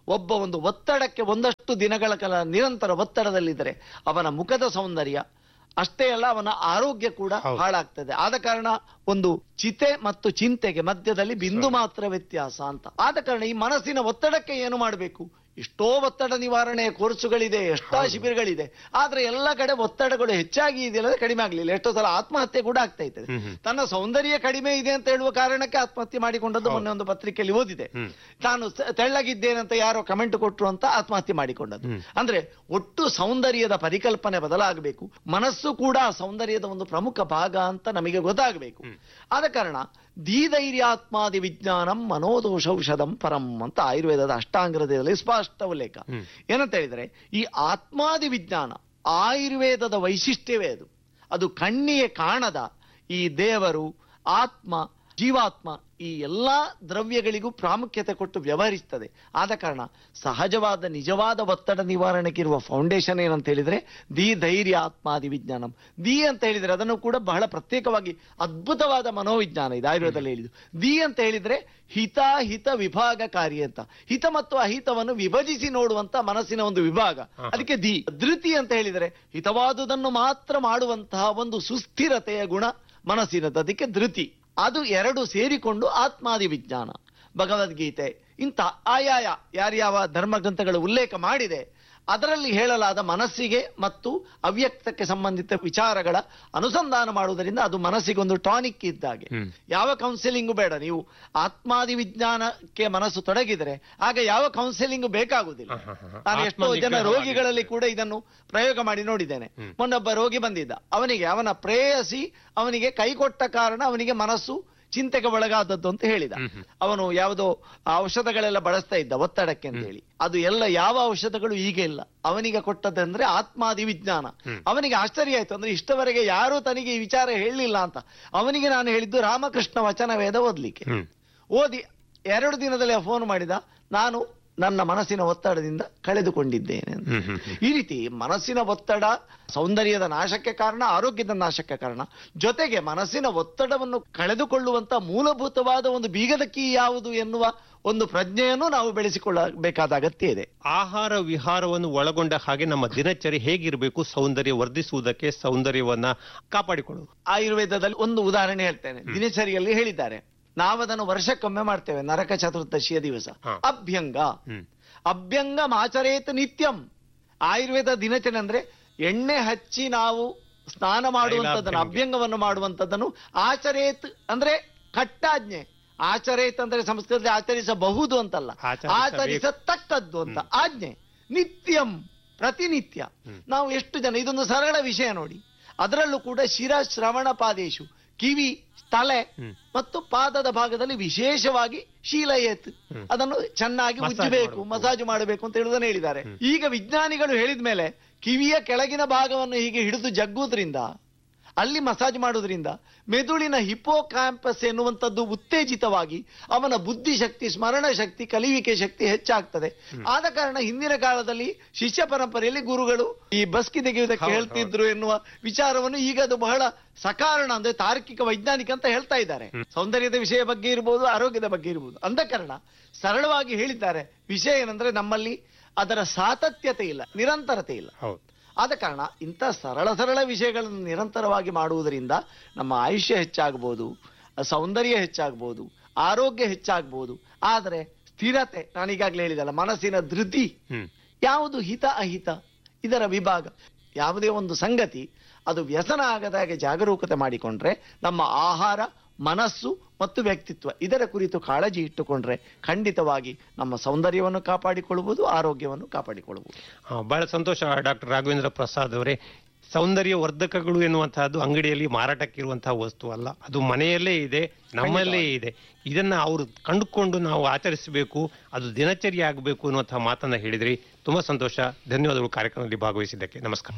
ಒಬ್ಬ ಒಂದು ಒತ್ತಡಕ್ಕೆ ಒಂದಷ್ಟು ದಿನಗಳ ಕಾಲ ನಿರಂತರ ಒತ್ತಡದಲ್ಲಿದ್ದರೆ ಅವನ ಮುಖದ ಸೌಂದರ್ಯ ಅಷ್ಟೇ ಅಲ್ಲ ಅವನ ಆರೋಗ್ಯ ಕೂಡ ಹೌದು. ಹಾಳಾಗ್ತದೆ ಆದ ಕಾರಣ ಒಂದು ಚಿತೆ ಮತ್ತು ಚಿಂತೆಗೆ ಮಧ್ಯದಲ್ಲಿ ಬಿಂದು ಮಾತ್ರ ವ್ಯತ್ಯಾಸ ಅಂತ ಆದ ಕಾರಣ ಈ ಮನಸ್ಸಿನ ಒತ್ತಡಕ್ಕೆ ಏನು ಮಾಡಬೇಕು ಎಷ್ಟೋ ಒತ್ತಡ ನಿವಾರಣೆ ಕೋರ್ಸುಗಳಿದೆ ಎಷ್ಟೋ ಶಿಬಿರಗಳಿದೆ ಆದ್ರೆ ಎಲ್ಲ ಕಡೆ ಒತ್ತಡಗಳು ಹೆಚ್ಚಾಗಿ ಇದೆಯಲ್ಲ ಕಡಿಮೆ ಆಗ್ಲಿಲ್ಲ ಎಷ್ಟೋ ಸಲ ಆತ್ಮಹತ್ಯೆ ಕೂಡ ಆಗ್ತಾ ಇರ್ತದೆ ಹ್ಮ್ ಹ್ಮ್. ತನ್ನ ಸೌಂದರ್ಯ ಕಡಿಮೆ ಇದೆ ಅಂತ ಹೇಳುವ ಕಾರಣಕ್ಕೆ ಆತ್ಮಹತ್ಯೆ ಮಾಡಿಕೊಂಡದ್ದು ಹೌದು. ಮೊನ್ನೆ ಒಂದು ಪತ್ರಿಕೆಯಲ್ಲಿ ಓದಿದೆ ಹ್ಮ್. ತಾನು ಸ- ತೆಳ್ಳಗಿದ್ದೇನಂತ ಯಾರೋ ಕಮೆಂಟ್ ಕೊಟ್ರು ಅಂತ ಆತ್ಮಹತ್ಯೆ ಮಾಡಿಕೊಂಡದ್ದು ಹ್ಮ್. ಅಂದ್ರೆ ಒಟ್ಟು ಸೌಂದರ್ಯದ ಪರಿಕಲ್ಪನೆ ಬದಲಾಗಬೇಕು ಮನಸ್ಸು ಕೂಡ ಆ ಸೌಂದರ್ಯದ ಒಂದು ಪ್ರಮುಖ ಭಾಗ ಅಂತ ನಮಗೆ ಗೊತ್ತಾಗಬೇಕು ಹ್ಮ್. ಆದ ಕಾರಣ ಧೀಧೈರ್ಯಾತ್ಮಾದಿ ವಿಜ್ಞಾನಂ ಮನೋದೋಷೌಷಧಂ ಪರಂ ಅಂತ ಆಯುರ್ವೇದದ ಅಷ್ಟಾಂಗದಲ್ಲಿ ಸ್ಪಷ್ಟ ಉಲ್ಲೇಖ ಹ್ಮ್. ಏನಂತ ಹೇಳಿದ್ರೆ ಈ ಆತ್ಮಾದಿ ವಿಜ್ಞಾನ ಆಯುರ್ವೇದದ ವೈಶಿಷ್ಟ್ಯವೇ ಅದು ಅದು ಕಣ್ಣಿಗೆ ಕಾಣದ ಈ ದೇವರು ಆತ್ಮ ಜೀವಾತ್ಮ ಈ ಎಲ್ಲಾ ದ್ರವ್ಯಗಳಿಗೂ ಪ್ರಾಮುಖ್ಯತೆ ಕೊಟ್ಟು ವ್ಯವಹರಿಸ್ತದೆ ಆದ ಕಾರಣ ಸಹಜವಾದ ನಿಜವಾದ ಒತ್ತಡ ನಿವಾರಣೆಗೆ ಇರುವ ಫೌಂಡೇಶನ್ ಏನಂತ ಹೇಳಿದ್ರೆ ದಿ ಧೈರ್ಯ ಆತ್ಮಾದಿ ವಿಜ್ಞಾನಂ ದಿ ಅಂತ ಹೇಳಿದ್ರೆ ಅದನ್ನು ಕೂಡ ಬಹಳ ಪ್ರತ್ಯೇಕವಾಗಿ ಅದ್ಭುತವಾದ ಮನೋವಿಜ್ಞಾನ ಇದೆ ಆಯುರ್ವೇದದಲ್ಲಿ ಹೇಳಿದ್ದು ದಿ ಅಂತ ಹೇಳಿದ್ರೆ ಹಿತ ಹಿತ ವಿಭಾಗಕಾರಿ ಅಂತ ಹಿತ ಮತ್ತು ಅಹಿತವನ್ನು ವಿಭಜಿಸಿ ನೋಡುವಂತ ಮನಸ್ಸಿನ ಒಂದು ವಿಭಾಗ ಹಾ. ಅದಕ್ಕೆ ದಿ ಧೃತಿ ಅಂತ ಹೇಳಿದ್ರೆ ಹಿತವಾದುದನ್ನು ಮಾತ್ರ ಮಾಡುವಂತಹ ಒಂದು ಸುಸ್ಥಿರತೆಯ ಗುಣ ಮನಸ್ಸಿನದ್ದು ಅದಕ್ಕೆ ಧೃತಿ ಅದು ಎರಡು ಸೇರಿಕೊಂಡು ಆತ್ಮಾದಿ ವಿಜ್ಞಾನ ಭಗವದ್ಗೀತೆ ಇಂಥ ಆಯಾಯ ಯಾರ್ಯಾವ ಧರ್ಮಗ್ರಂಥಗಳ ಉಲ್ಲೇಖ ಮಾಡಿದೆ ಅದರಲ್ಲಿ ಹೇಳಲಾದ ಮನಸ್ಸಿಗೆ ಮತ್ತು ಅವ್ಯಕ್ತಕ್ಕೆ ಸಂಬಂಧಿತ ವಿಚಾರಗಳ ಅನುಸಂಧಾನ ಮಾಡುವುದರಿಂದ ಅದು ಮನಸ್ಸಿಗೆ ಒಂದು ಟಾನಿಕ್ ಇದ್ದಾಗೆ ಹ್ಮ್. ಯಾವ ಕೌನ್ಸಿಲಿಂಗು ಬೇಡ ನೀವು ಆತ್ಮಾದಿ ವಿಜ್ಞಾನಕ್ಕೆ ಮನಸ್ಸು ತೊಡಗಿದರೆ ಆಗ ಯಾವ ಕೌನ್ಸಿಲಿಂಗ್ ಬೇಕಾಗುವುದಿಲ್ಲ ಹ, ಹ, ಹ. ನಾನು ಎಷ್ಟೋ ಜನ ಆತ್ಮನಿಗ್ರಹವಾಗಿ. ರೋಗಿಗಳಲ್ಲಿ ಕೂಡ ಇದನ್ನು ಪ್ರಯೋಗ ಮಾಡಿ ನೋಡಿದ್ದೇನೆ ಹ್ಮ್. ಮೊನ್ನೊಬ್ಬ ರೋಗಿ ಬಂದಿದ್ದ ಅವನಿಗೆ ಅವನ ಪ್ರೇಯಸಿ ಅವನಿಗೆ ಕೈ ಕೊಟ್ಟ ಕಾರಣ ಅವನಿಗೆ ಮನಸ್ಸು ಚಿಂತೆಗೆ ಒಳಗಾದದ್ದು ಅಂತ ಹೇಳಿದ ಹ್ಮ್ ಹ್ಮ್. ಅವನು ಯಾವುದೋ ಔಷಧಗಳೆಲ್ಲ ಬಳಸ್ತಾ ಇದ್ದ ಒತ್ತಡಕ್ಕೆ ಅಂತ ಹೇಳಿ ಅದು ಎಲ್ಲ ಯಾವ ಔಷಧಗಳು ಈಗ ಇಲ್ಲ ಅವನಿಗೆ ಕೊಟ್ಟದಂದ್ರೆ ಆತ್ಮಾದಿ ವಿಜ್ಞಾನ ಹ್ಮ್. ಅವನಿಗೆ ಆಶ್ಚರ್ಯ ಆಯ್ತು ಅಂದ್ರೆ ಇಷ್ಟವರೆಗೆ ಯಾರೂ ತನಗೆ ಈ ವಿಚಾರ ಹೇಳಲಿಲ್ಲ ಅಂತ ಅವನಿಗೆ ನಾನು ಹೇಳಿದ್ದು ರಾಮಕೃಷ್ಣ ವಚನ ವೇದ ಓದ್ಲಿಕ್ಕೆ ಹ್ಮ್. ಓದಿ ಎರಡು ದಿನದಲ್ಲಿ ಫೋನ್ ಮಾಡಿದ ನಾನು ನನ್ನ ಮನಸ್ಸಿನ ಒತ್ತಡದಿಂದ ಕಳೆದುಕೊಂಡಿದ್ದೇನೆ ಅಂತ ಹ್ಮ್, ಹ್ಮ್, ಹ್ಮ್. ಈ ರೀತಿ ಮನಸ್ಸಿನ ಒತ್ತಡ ಸೌಂದರ್ಯದ ನಾಶಕ್ಕೆ ಕಾರಣ ಆರೋಗ್ಯದ ನಾಶಕ್ಕೆ ಕಾರಣ ಜೊತೆಗೆ ಮನಸ್ಸಿನ ಒತ್ತಡವನ್ನು ಕಳೆದುಕೊಳ್ಳುವಂತ ಮೂಲಭೂತವಾದ ಒಂದು ಬೀಗದ ಕೀ ಯಾವುದು ಎನ್ನುವ ಒಂದು ಪ್ರಜ್ಞೆಯನ್ನು ನಾವು ಬೆಳೆಸಿಕೊಳ್ಳಬೇಕಾದ ಅಗತ್ಯ ಇದೆ ಆಹಾರ ವಿಹಾರವನ್ನು ಒಳಗೊಂಡ ಹಾಗೆ ನಮ್ಮ ದಿನಚರಿ ಹೇಗಿರಬೇಕು ಸೌಂದರ್ಯ ವರ್ಧಿಸುವುದಕ್ಕೆ ಸೌಂದರ್ಯವನ್ನ ಕಾಪಾಡಿಕೊಳ್ಳುವುದು ಆಯುರ್ವೇದದಲ್ಲಿ ಒಂದು ಉದಾಹರಣೆ ಹೇಳ್ತೇನೆ ದಿನಚರಿಯಲ್ಲಿ ಹೇಳಿದ್ದಾರೆ ನಾವದನ್ನು ವರ್ಷಕ್ಕೊಮ್ಮೆ ಮಾಡ್ತೇವೆ ನರಕ ಚತುರ್ದಶಿಯ ದಿವಸ ಹಾ. ಅಭ್ಯಂಗ ಹ್ಮ್. ಅಭ್ಯಂಗ ಆಚರೇತ್ ನಿತ್ಯಂ ಆಯುರ್ವೇದ ದಿನಚರಿ ಅಂದ್ರೆ ಎಣ್ಣೆ ಹಚ್ಚಿ ನಾವು ಸ್ನಾನ ಮಾಡುವಂತದ್ದನ್ನು ತೈಲಾಭ್ಯಂಗ. ಅಭ್ಯಂಗವನ್ನು ಮಾಡುವಂತದ್ದನ್ನು ಆಚರೇತ್ ಅಂದ್ರೆ ಕಟ್ಟಾಜ್ಞೆ ಆಚರೇತ್ ಅಂದ್ರೆ ಸಂಸ್ಕೃತದಲ್ಲಿ ಆಚರಿಸಬಹುದು ಅಂತಲ್ಲ ಆಚರಿಸಬೇಕು. ಆಚರಿಸತಕ್ಕದ್ದು ಅಂತ ಆಜ್ಞೆ ನಿತ್ಯಂ ಪ್ರತಿನಿತ್ಯ ಹ್ಮ್. ನಾವು ಎಷ್ಟು ಜನ ಇದೊಂದು ಸರಳ ವಿಷಯ ನೋಡಿ ಅದರಲ್ಲೂ ಕೂಡ ಶಿರ ಶ್ರವಣ ಪಾದೇಶು ಕಿವಿ ತಲೆ ಹ್ಮ್. ಮತ್ತು ಪಾದದ ಭಾಗದಲ್ಲಿ ವಿಶೇಷವಾಗಿ ಶೀಲಯೇತ್ ಹ್ಮ್. ಅದನ್ನು ಚೆನ್ನಾಗಿ ಮಸಾಜ್ ಉಜ್ಜಬೇಕು ಮಾಡಬೇಕು. ಮಸಾಜು ಮಾಡಬೇಕು ಅಂತ ಹೇಳುವುದನ್ನು ಹೇಳಿದ್ದಾರೆ ಹ್ಮ್. ಈಗ ವಿಜ್ಞಾನಿಗಳು ಹೇಳಿದ ಮೇಲೆ ಕಿವಿಯ ಕೆಳಗಿನ ಭಾಗವನ್ನು ಹೀಗೆ ಹಿಡಿದು ಜಗ್ಗುವುದರಿಂದ ಅಲ್ಲಿ ಮಸಾಜ್ ಮಾಡುವುದರಿಂದ ಮೆದುಳಿನ ಹಿಪೋ ಕ್ಯಾಂಪಸ್ ಎನ್ನುವಂಥದ್ದು ಉತ್ತೇಜಿತವಾಗಿ ಅವನ ಬುದ್ಧಿಶಕ್ತಿ ಸ್ಮರಣ ಶಕ್ತಿ ಕಲಿಯುವಿಕೆ ಶಕ್ತಿ ಹೆಚ್ಚಾಗ್ತದೆ ಆದ ಕಾರಣ ಹಿಂದಿನ ಕಾಲದಲ್ಲಿ ಶಿಷ್ಯ ಪರಂಪರೆಯಲ್ಲಿ ಗುರುಗಳು ಈ ಬಸ್ಕಿ ತೆಗೆಯುವುದಕ್ಕೆ ಹೌದು, ಹೇಳ್ತಿದ್ರು ಎನ್ನುವ ವಿಚಾರವನ್ನು ಈಗ ಅದು ಬಹಳ ಸಕಾರಣ ಅಂದ್ರೆ ತಾರ್ಕಿಕ ವೈಜ್ಞಾನಿಕ ಅಂತ ಹೇಳ್ತಾ ಇದ್ದಾರೆ ಸೌಂದರ್ಯದ ವಿಷಯ ಬಗ್ಗೆ ಇರಬಹುದು ಆರೋಗ್ಯದ ಬಗ್ಗೆ ಇರಬಹುದು ಅಂದ ಕಾರಣ ಸರಳವಾಗಿ ಹೇಳಿದ್ದಾರೆ ವಿಷಯ ಏನಂದ್ರೆ ನಮ್ಮಲ್ಲಿ ಅದರ ಸಾತತ್ಯತೆ ಇಲ್ಲ ನಿರಂತರತೆ ಇಲ್ಲ ಹೌದು ಆದ ಕಾರಣ ಇಂಥ ಸರಳ ಸರಳ ವಿಷಯಗಳನ್ನು ನಿರಂತರವಾಗಿ ಮಾಡುವುದರಿಂದ ನಮ್ಮ ಆಯುಷ್ಯ ಹೆಚ್ಚಾಗಬಹುದು ಸೌಂದರ್ಯ ಹೆಚ್ಚಾಗಬಹುದು ಆರೋಗ್ಯ ಹೆಚ್ಚಾಗಬಹುದು ಆದರೆ ಸ್ಥಿರತೆ ನಾನೀಗಾಗಲೇ ಹೇಳಿದಲ್ಲ ಮನಸ್ಸಿನ ಧೃತಿ ಹ್ಮ್ ಯಾವುದು ಹಿತ ಅಹಿತ ಇದರ ವಿಭಾಗ ಯಾವುದೇ ಒಂದು ಸಂಗತಿ ಅದು ವ್ಯಸನ ಆಗದ ಹಾಗೆ ಜಾಗರೂಕತೆ ಮಾಡಿಕೊಂಡ್ರೆ ನಮ್ಮ ಆಹಾರ ಮನಸ್ಸು ಮತ್ತು ವ್ಯಕ್ತಿತ್ವ ಇದರ ಕುರಿತು ಕಾಳಜಿ ಇಟ್ಟುಕೊಂಡ್ರೆ ಖಂಡಿತವಾಗಿ ನಮ್ಮ ಸೌಂದರ್ಯವನ್ನು ಕಾಪಾಡಿಕೊಳ್ಳಬಹುದು ಆರೋಗ್ಯವನ್ನು ಕಾಪಾಡಿಕೊಳ್ಳಬಹುದು ಆ, ಬಹಳ ಸಂತೋಷ ಡಾಕ್ಟರ್ ರಾಘವೇಂದ್ರ ಪ್ರಸಾದ್ ಅವರೇ ಸೌಂದರ್ಯ ವರ್ಧಕಗಳು ಎನ್ನುವಂತಹದ್ದು ಅಂಗಡಿಯಲ್ಲಿ ಮಾರಾಟಕ್ಕಿರುವಂತಹ ವಸ್ತು ಅಲ್ಲ ಅದು ಮನೆಯಲ್ಲೇ ಇದೆ ನಮ್ಮಲ್ಲೇ ಇದೆ ಇದನ್ನ ಅವರು ಕಂಡುಕೊಂಡು ನಾವು ಆಚರಿಸಬೇಕು ಅದು ದಿನಚರಿ ಆಗಬೇಕು ಅನ್ನುವಂತಹ ಮಾತನ್ನ ಹೇಳಿದ್ರಿ ತುಂಬಾ ಸಂತೋಷ ಧನ್ಯವಾದಗಳು ಕಾರ್ಯಕ್ರಮದಲ್ಲಿ ಭಾಗವಹಿಸಿದ್ದಕ್ಕೆ ನಮಸ್ಕಾರ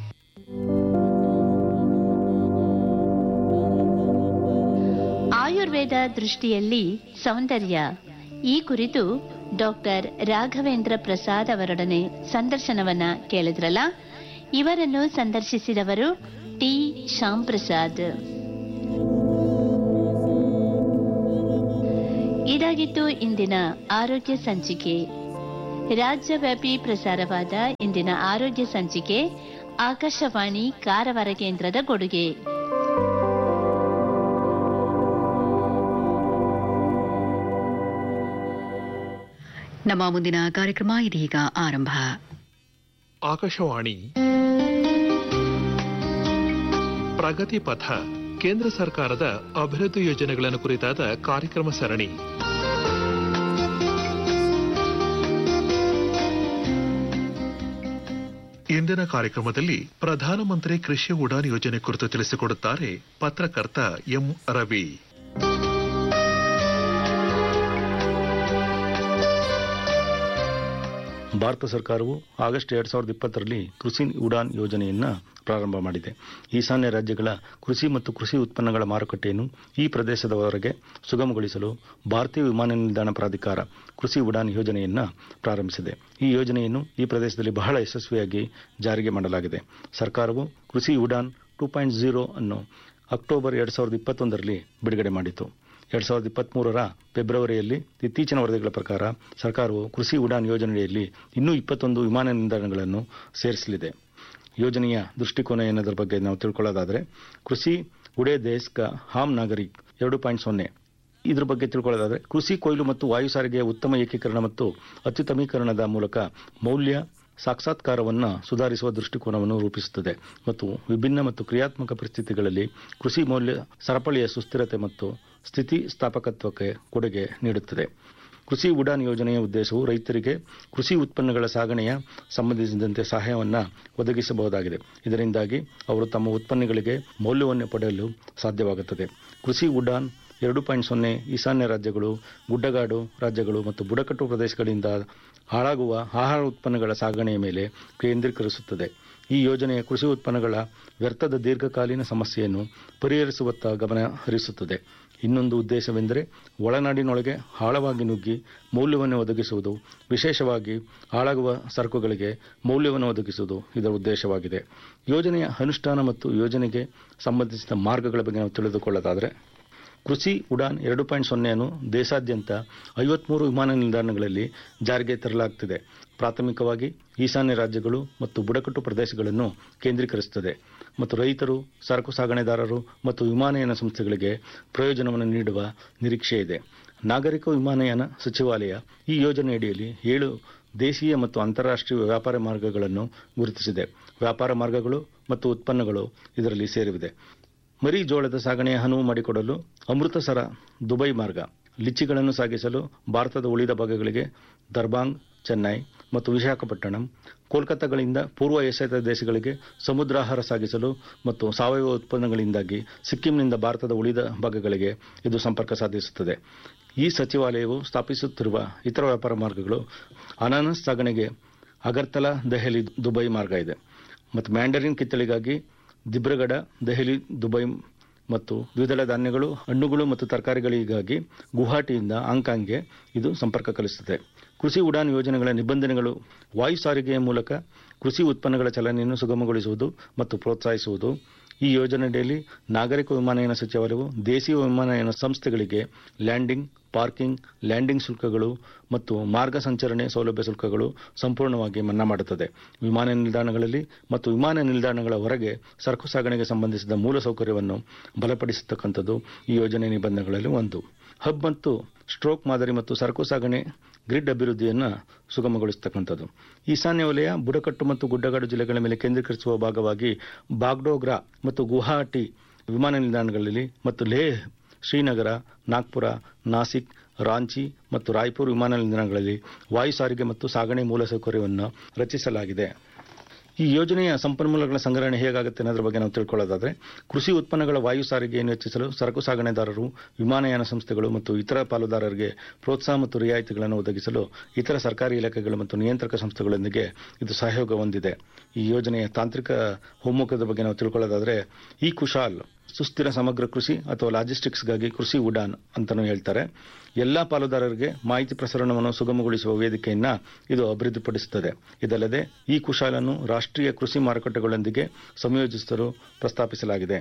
ಆಯುರ್ವೇದ ದೃಷ್ಟಿಯಲ್ಲಿ ಸೌಂದರ್ಯ ಈ ಕುರಿತು ಡಾಕ್ಟರ್ ರಾಘವೇಂದ್ರ ಪ್ರಸಾದ್ ಅವರೊಡನೆ ಸಂದರ್ಶನವನ್ನ ಕೇಳಿದ್ರಲ್ಲ ಇವರನ್ನು ಸಂದರ್ಶಿಸಿದವರು ಟಿ ಶ್ಯಾಮ್ ಪ್ರಸಾದ್ ಇದಾಗಿತ್ತು ಇಂದಿನ ಆರೋಗ್ಯ ಸಂಚಿಕೆ ರಾಜ್ಯವ್ಯಾಪಿ ಪ್ರಸಾರವಾದ ಇಂದಿನ ಆರೋಗ್ಯ ಸಂಚಿಕೆ ಆಕಾಶವಾಣಿ ಕಾರವಾರ ಕೇಂದ್ರದ ಕೊಡುಗೆ ನಮ್ಮ ಮುಂದಿನ ಕಾರ್ಯಕ್ರಮ ಇದೀಗ ಆರಂಭ ಆಕಾಶವಾಣಿ ಪ್ರಗತಿ ಪಥ ಕೇಂದ್ರ ಸರ್ಕಾರದ ಅಭಿವೃದ್ಧಿ ಯೋಜನೆಗಳನ್ನು ಕುರಿತಾದ ಕಾರ್ಯಕ್ರಮ ಸರಣಿ ಇಂದಿನ ಕಾರ್ಯಕ್ರಮದಲ್ಲಿ ಪ್ರಧಾನಮಂತ್ರಿ ಕೃಷಿ ಉಡಾನ್ ಯೋಜನೆ ಕುರಿತು ತಿಳಿಸಿಕೊಡುತ್ತಾರೆ ಪತ್ರಕರ್ತ ಎಂ ರವಿ ಭಾರತ ಸರ್ಕಾರವು ಆಗಸ್ಟ್ ಎರಡ್ ಸಾವಿರದ ಇಪ್ಪತ್ತರಲ್ಲಿ ಕೃಷಿ ಉಡಾನ್ ಯೋಜನೆಯನ್ನ ಪ್ರಾರಂಭ ಮಾಡಿದೆ ಈಶಾನ್ಯ ರಾಜ್ಯಗಳ ಕೃಷಿ ಮತ್ತು ಕೃಷಿ ಉತ್ಪನ್ನಗಳ ಮಾರುಕಟ್ಟೆಯನ್ನು ಈ ಪ್ರದೇಶದವರೆಗೆ ಸುಗಮಗೊಳಿಸಲು ಭಾರತೀಯ ವಿಮಾನ ನಿಲ್ದಾಣ ಪ್ರಾಧಿಕಾರ ಕೃಷಿ ಉಡಾನ್ ಯೋಜನೆಯನ್ನ ಪ್ರಾರಂಭಿಸಿದೆ ಈ ಯೋಜನೆಯನ್ನು ಈ ಪ್ರದೇಶದಲ್ಲಿ ಬಹಳ ಯಶಸ್ವಿಯಾಗಿ ಜಾರಿಗೆ ಮಾಡಲಾಗಿದೆ ಸರ್ಕಾರವು Krishi Udan two point zero ಅನ್ನು ಅಕ್ಟೋಬರ್ ಎರಡ್ ಸಾವಿರದ ಇಪ್ಪತ್ತೊಂದರಲ್ಲಿ ಬಿಡುಗಡೆ ಮಾಡಿತು ಎರಡ್ ಸಾವಿರದ ಇಪ್ಪತ್ಮೂರರ ಫೆಬ್ರವರಿಯಲ್ಲಿ ಇತ್ತೀಚಿನ ವರದಿಗಳ ಪ್ರಕಾರ ಸರ್ಕಾರವು ಕೃಷಿ ಉಡಾನ್ ಯೋಜನೆಯಲ್ಲಿ ಇನ್ನೂ ಇಪ್ಪತ್ತೊಂದು ವಿಮಾನ ನಿಲ್ದಾಣಗಳನ್ನು ಸೇರಿಸಲಿದೆ ಯೋಜನೆಯ ದೃಷ್ಟಿಕೋನ ಏನದರ ಬಗ್ಗೆ ನಾವು ತಿಳ್ಕೊಳ್ಳೋದಾದರೆ ಕೃಷಿ ಉಡೇ ದೇಶ್ ಕಾ ಹಾಮ್ ನಾಗರಿಕ್ ಎರಡು ಪಾಯಿಂಟ್ ಸೊನ್ನೆ ಇದ್ರ ಬಗ್ಗೆ ತಿಳ್ಕೊಳ್ಳೋದಾದರೆ ಕೃಷಿ ಕೊಯ್ಲು ಮತ್ತು ವಾಯು ಸಾರಿಗೆಯ ಉತ್ತಮ ಏಕೀಕರಣ ಮತ್ತು ಅತ್ಯುತ್ತಮೀಕರಣದ ಮೂಲಕ ಮೌಲ್ಯ ಸಾಕ್ಷಾತ್ಕಾರವನ್ನು ಸುಧಾರಿಸುವ ದೃಷ್ಟಿಕೋನವನ್ನು ರೂಪಿಸುತ್ತದೆ ಮತ್ತು ವಿಭಿನ್ನ ಮತ್ತು ಕ್ರಿಯಾತ್ಮಕ ಪರಿಸ್ಥಿತಿಗಳಲ್ಲಿ ಕೃಷಿ ಮೌಲ್ಯ ಸರಪಳಿಯ ಸುಸ್ಥಿರತೆ ಮತ್ತು ಸ್ಥಿತಿ ಸ್ಥಾಪಕತ್ವಕ್ಕೆ ಕೊಡುಗೆ ನೀಡುತ್ತದೆ ಕೃಷಿ ಉಡಾನ್ ಯೋಜನೆಯ ಉದ್ದೇಶವು ರೈತರಿಗೆ ಕೃಷಿ ಉತ್ಪನ್ನಗಳ ಸಾಗಣೆಯ ಸಂಬಂಧಿಸಿದಂತೆ ಸಹಾಯವನ್ನು ಒದಗಿಸಬಹುದಾಗಿದೆ ಇದರಿಂದಾಗಿ ಅವರು ತಮ್ಮ ಉತ್ಪನ್ನಗಳಿಗೆ ಮೌಲ್ಯವನ್ನು ಪಡೆಯಲು ಸಾಧ್ಯವಾಗುತ್ತದೆ ಕೃಷಿ ಉಡಾನ್ ಎರಡು ಪಾಯಿಂಟ್ ಸೊನ್ನೆ ಈಶಾನ್ಯ ರಾಜ್ಯಗಳು ಗುಡ್ಡಗಾಡು ರಾಜ್ಯಗಳು ಮತ್ತು ಬುಡಕಟ್ಟು ಪ್ರದೇಶಗಳಿಂದ ಹಾಳಾಗುವ ಆಹಾರ ಉತ್ಪನ್ನಗಳ ಸಾಗಣೆಯ ಮೇಲೆ ಕೇಂದ್ರೀಕರಿಸುತ್ತದೆ ಈ ಯೋಜನೆಯ ಕೃಷಿ ಉತ್ಪನ್ನಗಳ ವ್ಯರ್ಥದ ದೀರ್ಘಕಾಲೀನ ಸಮಸ್ಯೆಯನ್ನು ಪರಿಹರಿಸುವತ್ತ ಗಮನ ಹರಿಸುತ್ತದೆ ಇನ್ನೊಂದು ಉದ್ದೇಶವೆಂದರೆ ಒಳನಾಡಿನೊಳಗೆ ಆಳವಾಗಿ ನುಗ್ಗಿ ಮೌಲ್ಯವನ್ನು ಒದಗಿಸುವುದು ವಿಶೇಷವಾಗಿ ಹಾಳಾಗುವ ಸರಕುಗಳಿಗೆ ಮೌಲ್ಯವನ್ನು ಒದಗಿಸುವುದು ಇದರ ಉದ್ದೇಶವಾಗಿದೆ ಯೋಜನೆಯ ಅನುಷ್ಠಾನ ಮತ್ತು ಯೋಜನೆಗೆ ಸಂಬಂಧಿಸಿದ ಮಾರ್ಗಗಳ ಬಗ್ಗೆ ನಾವು ತಿಳಿದುಕೊಳ್ಳೋದಾದರೆ ಕೃಷಿ ಉಡಾನ್ ಎರಡು ಪಾಯಿಂಟ್ ಸೊನ್ನೆಯನ್ನು ದೇಶಾದ್ಯಂತ ಐವತ್ಮೂರು ವಿಮಾನ ನಿಲ್ದಾಣಗಳಲ್ಲಿ ಜಾರಿಗೆ ತರಲಾಗುತ್ತಿದೆ ಪ್ರಾಥಮಿಕವಾಗಿ ಈಶಾನ್ಯ ರಾಜ್ಯಗಳು ಮತ್ತು ಬುಡಕಟ್ಟು ಪ್ರದೇಶಗಳನ್ನು ಕೇಂದ್ರೀಕರಿಸುತ್ತದೆ ಮತ್ತು ರೈತರು ಸರಕು ಸಾಗಣೆದಾರರು ಮತ್ತು ವಿಮಾನಯಾನ ಸಂಸ್ಥೆಗಳಿಗೆ ಪ್ರಯೋಜನವನ್ನು ನೀಡುವ ನಿರೀಕ್ಷೆ ಇದೆ ನಾಗರಿಕ ವಿಮಾನಯಾನ ಸಚಿವಾಲಯ ಈ ಯೋಜನೆಯಡಿಯಲ್ಲಿ ಏಳು ದೇಶೀಯ ಮತ್ತು ಅಂತಾರಾಷ್ಟ್ರೀಯ ವ್ಯಾಪಾರ ಮಾರ್ಗಗಳನ್ನು ಗುರುತಿಸಿದೆ ವ್ಯಾಪಾರ ಮಾರ್ಗಗಳು ಮತ್ತು ಉತ್ಪನ್ನಗಳು ಇದರಲ್ಲಿ ಸೇರಿವೆ ಮರಿ ಜೋಳದ ಸಾಗಣೆಯ ಅನುವು ಮಾಡಿಕೊಡಲು ಅಮೃತಸರ ದುಬೈ ಮಾರ್ಗ ಲಿಚ್ಚಿಗಳನ್ನು ಸಾಗಿಸಲು ಭಾರತದ ಉಳಿದ ಭಾಗಗಳಿಗೆ ದರ್ಬಾಂಗ್ ಚೆನ್ನೈ ಮತ್ತು ವಿಶಾಖಪಟ್ಟಣಂ ಕೋಲ್ಕತ್ತಾಗಳಿಂದ ಪೂರ್ವ ಏಷ್ಯಾದ ದೇಶಗಳಿಗೆ ಸಮುದ್ರಾಹಾರ ಸಾಗಿಸಲು ಮತ್ತು ಸಾವಯವ ಉತ್ಪನ್ನಗಳಿಂದಾಗಿ ಸಿಕ್ಕಿಂನಿಂದ ಭಾರತದ ಉಳಿದ ಭಾಗಗಳಿಗೆ ಇದು ಸಂಪರ್ಕ ಸಾಧಿಸುತ್ತದೆ ಈ ಸಚಿವಾಲಯವು ಸ್ಥಾಪಿಸುತ್ತಿರುವ ಇತರ ವ್ಯಾಪಾರ ಮಾರ್ಗಗಳು ಅನಾನಸ್ ಸಾಗಣೆಗೆ ಅಗರ್ತಲಾ ದೆಹಲಿ ದುಬೈ ಮಾರ್ಗ ಇದೆ ಮತ್ತು ಮ್ಯಾಂಡರಿನ್ ಕಿತ್ತಳಿಗಾಗಿ ದಿಬ್ರಗಢ ದೆಹಲಿ ದುಬೈ ಮತ್ತು ದ್ವಿದಳ ಧಾನ್ಯಗಳು ಹಣ್ಣುಗಳು ಮತ್ತು ತರಕಾರಿಗಳಿಗಾಗಿ ಗುವಾಹಟಿಯಿಂದ ಹಾಂಗ್ಕಾಂಗ್ಗೆ ಇದು ಸಂಪರ್ಕ ಕಲಿಸುತ್ತದೆ ಕೃಷಿ ಉಡಾನ್ ಯೋಜನೆಗಳ ನಿಬಂಧನೆಗಳು ವಾಯು ಸಾರಿಗೆಯ ಮೂಲಕ ಕೃಷಿ ಉತ್ಪನ್ನಗಳ ಚಲನೆಯನ್ನು ಸುಗಮಗೊಳಿಸುವುದು ಮತ್ತು ಪ್ರೋತ್ಸಾಹಿಸುವುದು ಈ ಯೋಜನೆಯಡಿಯಲ್ಲಿ ನಾಗರಿಕ ವಿಮಾನಯಾನ ಸಚಿವಾಲಯವು ದೇಶೀಯ ವಿಮಾನಯಾನ ಸಂಸ್ಥೆಗಳಿಗೆ ಲ್ಯಾಂಡಿಂಗ್ ಪಾರ್ಕಿಂಗ್ ಲ್ಯಾಂಡಿಂಗ್ ಶುಲ್ಕಗಳು ಮತ್ತು ಮಾರ್ಗ ಸಂಚರಣೆ ಸೌಲಭ್ಯ ಶುಲ್ಕಗಳು ಸಂಪೂರ್ಣವಾಗಿ ಮನ್ನಾ ಮಾಡುತ್ತದೆ ವಿಮಾನ ನಿಲ್ದಾಣಗಳಲ್ಲಿ ಮತ್ತು ವಿಮಾನ ನಿಲ್ದಾಣಗಳ ಹೊರಗೆ ಸರಕು ಸಾಗಣೆಗೆ ಸಂಬಂಧಿಸಿದ ಮೂಲಸೌಕರ್ಯವನ್ನು ಬಲಪಡಿಸತಕ್ಕಂಥದ್ದು ಈ ಯೋಜನೆ ನಿಬಂಧನೆಗಳಲ್ಲಿ ಒಂದು ಹಬ್ ಮತ್ತು ಸ್ಟ್ರೋಕ್ ಮಾದರಿ ಮತ್ತು ಸರಕು ಸಾಗಣೆ ಗ್ರಿಡ್ ಅಭಿವೃದ್ಧಿಯನ್ನು ಸುಗಮಗೊಳಿಸತಕ್ಕಂಥದ್ದು ಈಶಾನ್ಯ ವಲಯ ಬುಡಕಟ್ಟು ಮತ್ತು ಗುಡ್ಡಗಾಡು ಜಿಲ್ಲೆಗಳ ಮೇಲೆ ಕೇಂದ್ರೀಕರಿಸುವ ಭಾಗವಾಗಿ ಬಾಗ್ಡೋಗ್ರಾ ಮತ್ತು ಗುವಾಹಟಿ ವಿಮಾನ ನಿಲ್ದಾಣಗಳಲ್ಲಿ ಮತ್ತು ಲೇಹ್ ಶ್ರೀನಗರ ನಾಗ್ಪುರ ನಾಸಿಕ್ ರಾಂಚಿ ಮತ್ತು ರಾಯ್ಪುರ್ ವಿಮಾನ ನಿಲ್ದಾಣಗಳಲ್ಲಿ ವಾಯು ಸಾರಿಗೆ ಮತ್ತು ಸಾಗಣೆ ಮೂಲಸೌಕರ್ಯವನ್ನು ರಚಿಸಲಾಗಿದೆ ಈ ಯೋಜನೆಯ ಸಂಪನ್ಮೂಲಗಳ ಸಂಗ್ರಹಣೆ ಹೇಗಾಗುತ್ತೆ ಅನ್ನೋದ್ರ ಬಗ್ಗೆ ನಾವು ತಿಳ್ಕೊಳ್ಳೋದಾದ್ರೆ ಕೃಷಿ ಉತ್ಪನ್ನಗಳ ವಾಯು ಸಾರಿಗೆಯನ್ನು ಹೆಚ್ಚಿಸಲು ಸರಕು ಸಾಗಣೆದಾರರು ವಿಮಾನಯಾನ ಸಂಸ್ಥೆಗಳು ಮತ್ತು ಇತರ ಪಾಲುದಾರರಿಗೆ ಪ್ರೋತ್ಸಾಹ ಮತ್ತು ರಿಯಾಯಿತಿಗಳನ್ನು ಒದಗಿಸಲು ಇತರ ಸರ್ಕಾರಿ ಇಲಾಖೆಗಳು ಮತ್ತು ನಿಯಂತ್ರಕ ಸಂಸ್ಥೆಗಳೊಂದಿಗೆ ಇದು ಸಹಯೋಗ ಹೊಂದಿದೆ ಈ ಯೋಜನೆಯ ತಾಂತ್ರಿಕ ಒಮ್ಮುಖದ ಬಗ್ಗೆ ನಾವು ತಿಳ್ಕೊಳ್ಳೋದಾದ್ರೆ ಈ ಕುಶಾಲ್ ಸುಸ್ಥಿರ ಸಮಗ್ರ ಕೃಷಿ ಅಥವಾ ಲಾಜಿಸ್ಟಿಕ್ಸ್ಗಾಗಿ ಕೃಷಿ ಉಡಾನ್ ಅಂತಾನೂ ಹೇಳ್ತಾರೆ ಎಲ್ಲಾ ಪಾಲುದಾರರಿಗೆ ಮಾಹಿತಿ ಪ್ರಸರಣವನ್ನು ಸುಗಮಗೊಳಿಸುವ ವೇದಿಕೆಯನ್ನ ಇದು ಅಭಿವೃದ್ಧಿಪಡಿಸುತ್ತದೆ ಇದಲ್ಲದೆ ಈ ಕುಶಾಲನ್ನು ರಾಷ್ಟ್ರೀಯ ಕೃಷಿ ಮಾರುಕಟ್ಟೆಗಳೊಂದಿಗೆ ಸಂಯೋಜಿಸಲು ಪ್ರಸ್ತಾಪಿಸಲಾಗಿದೆ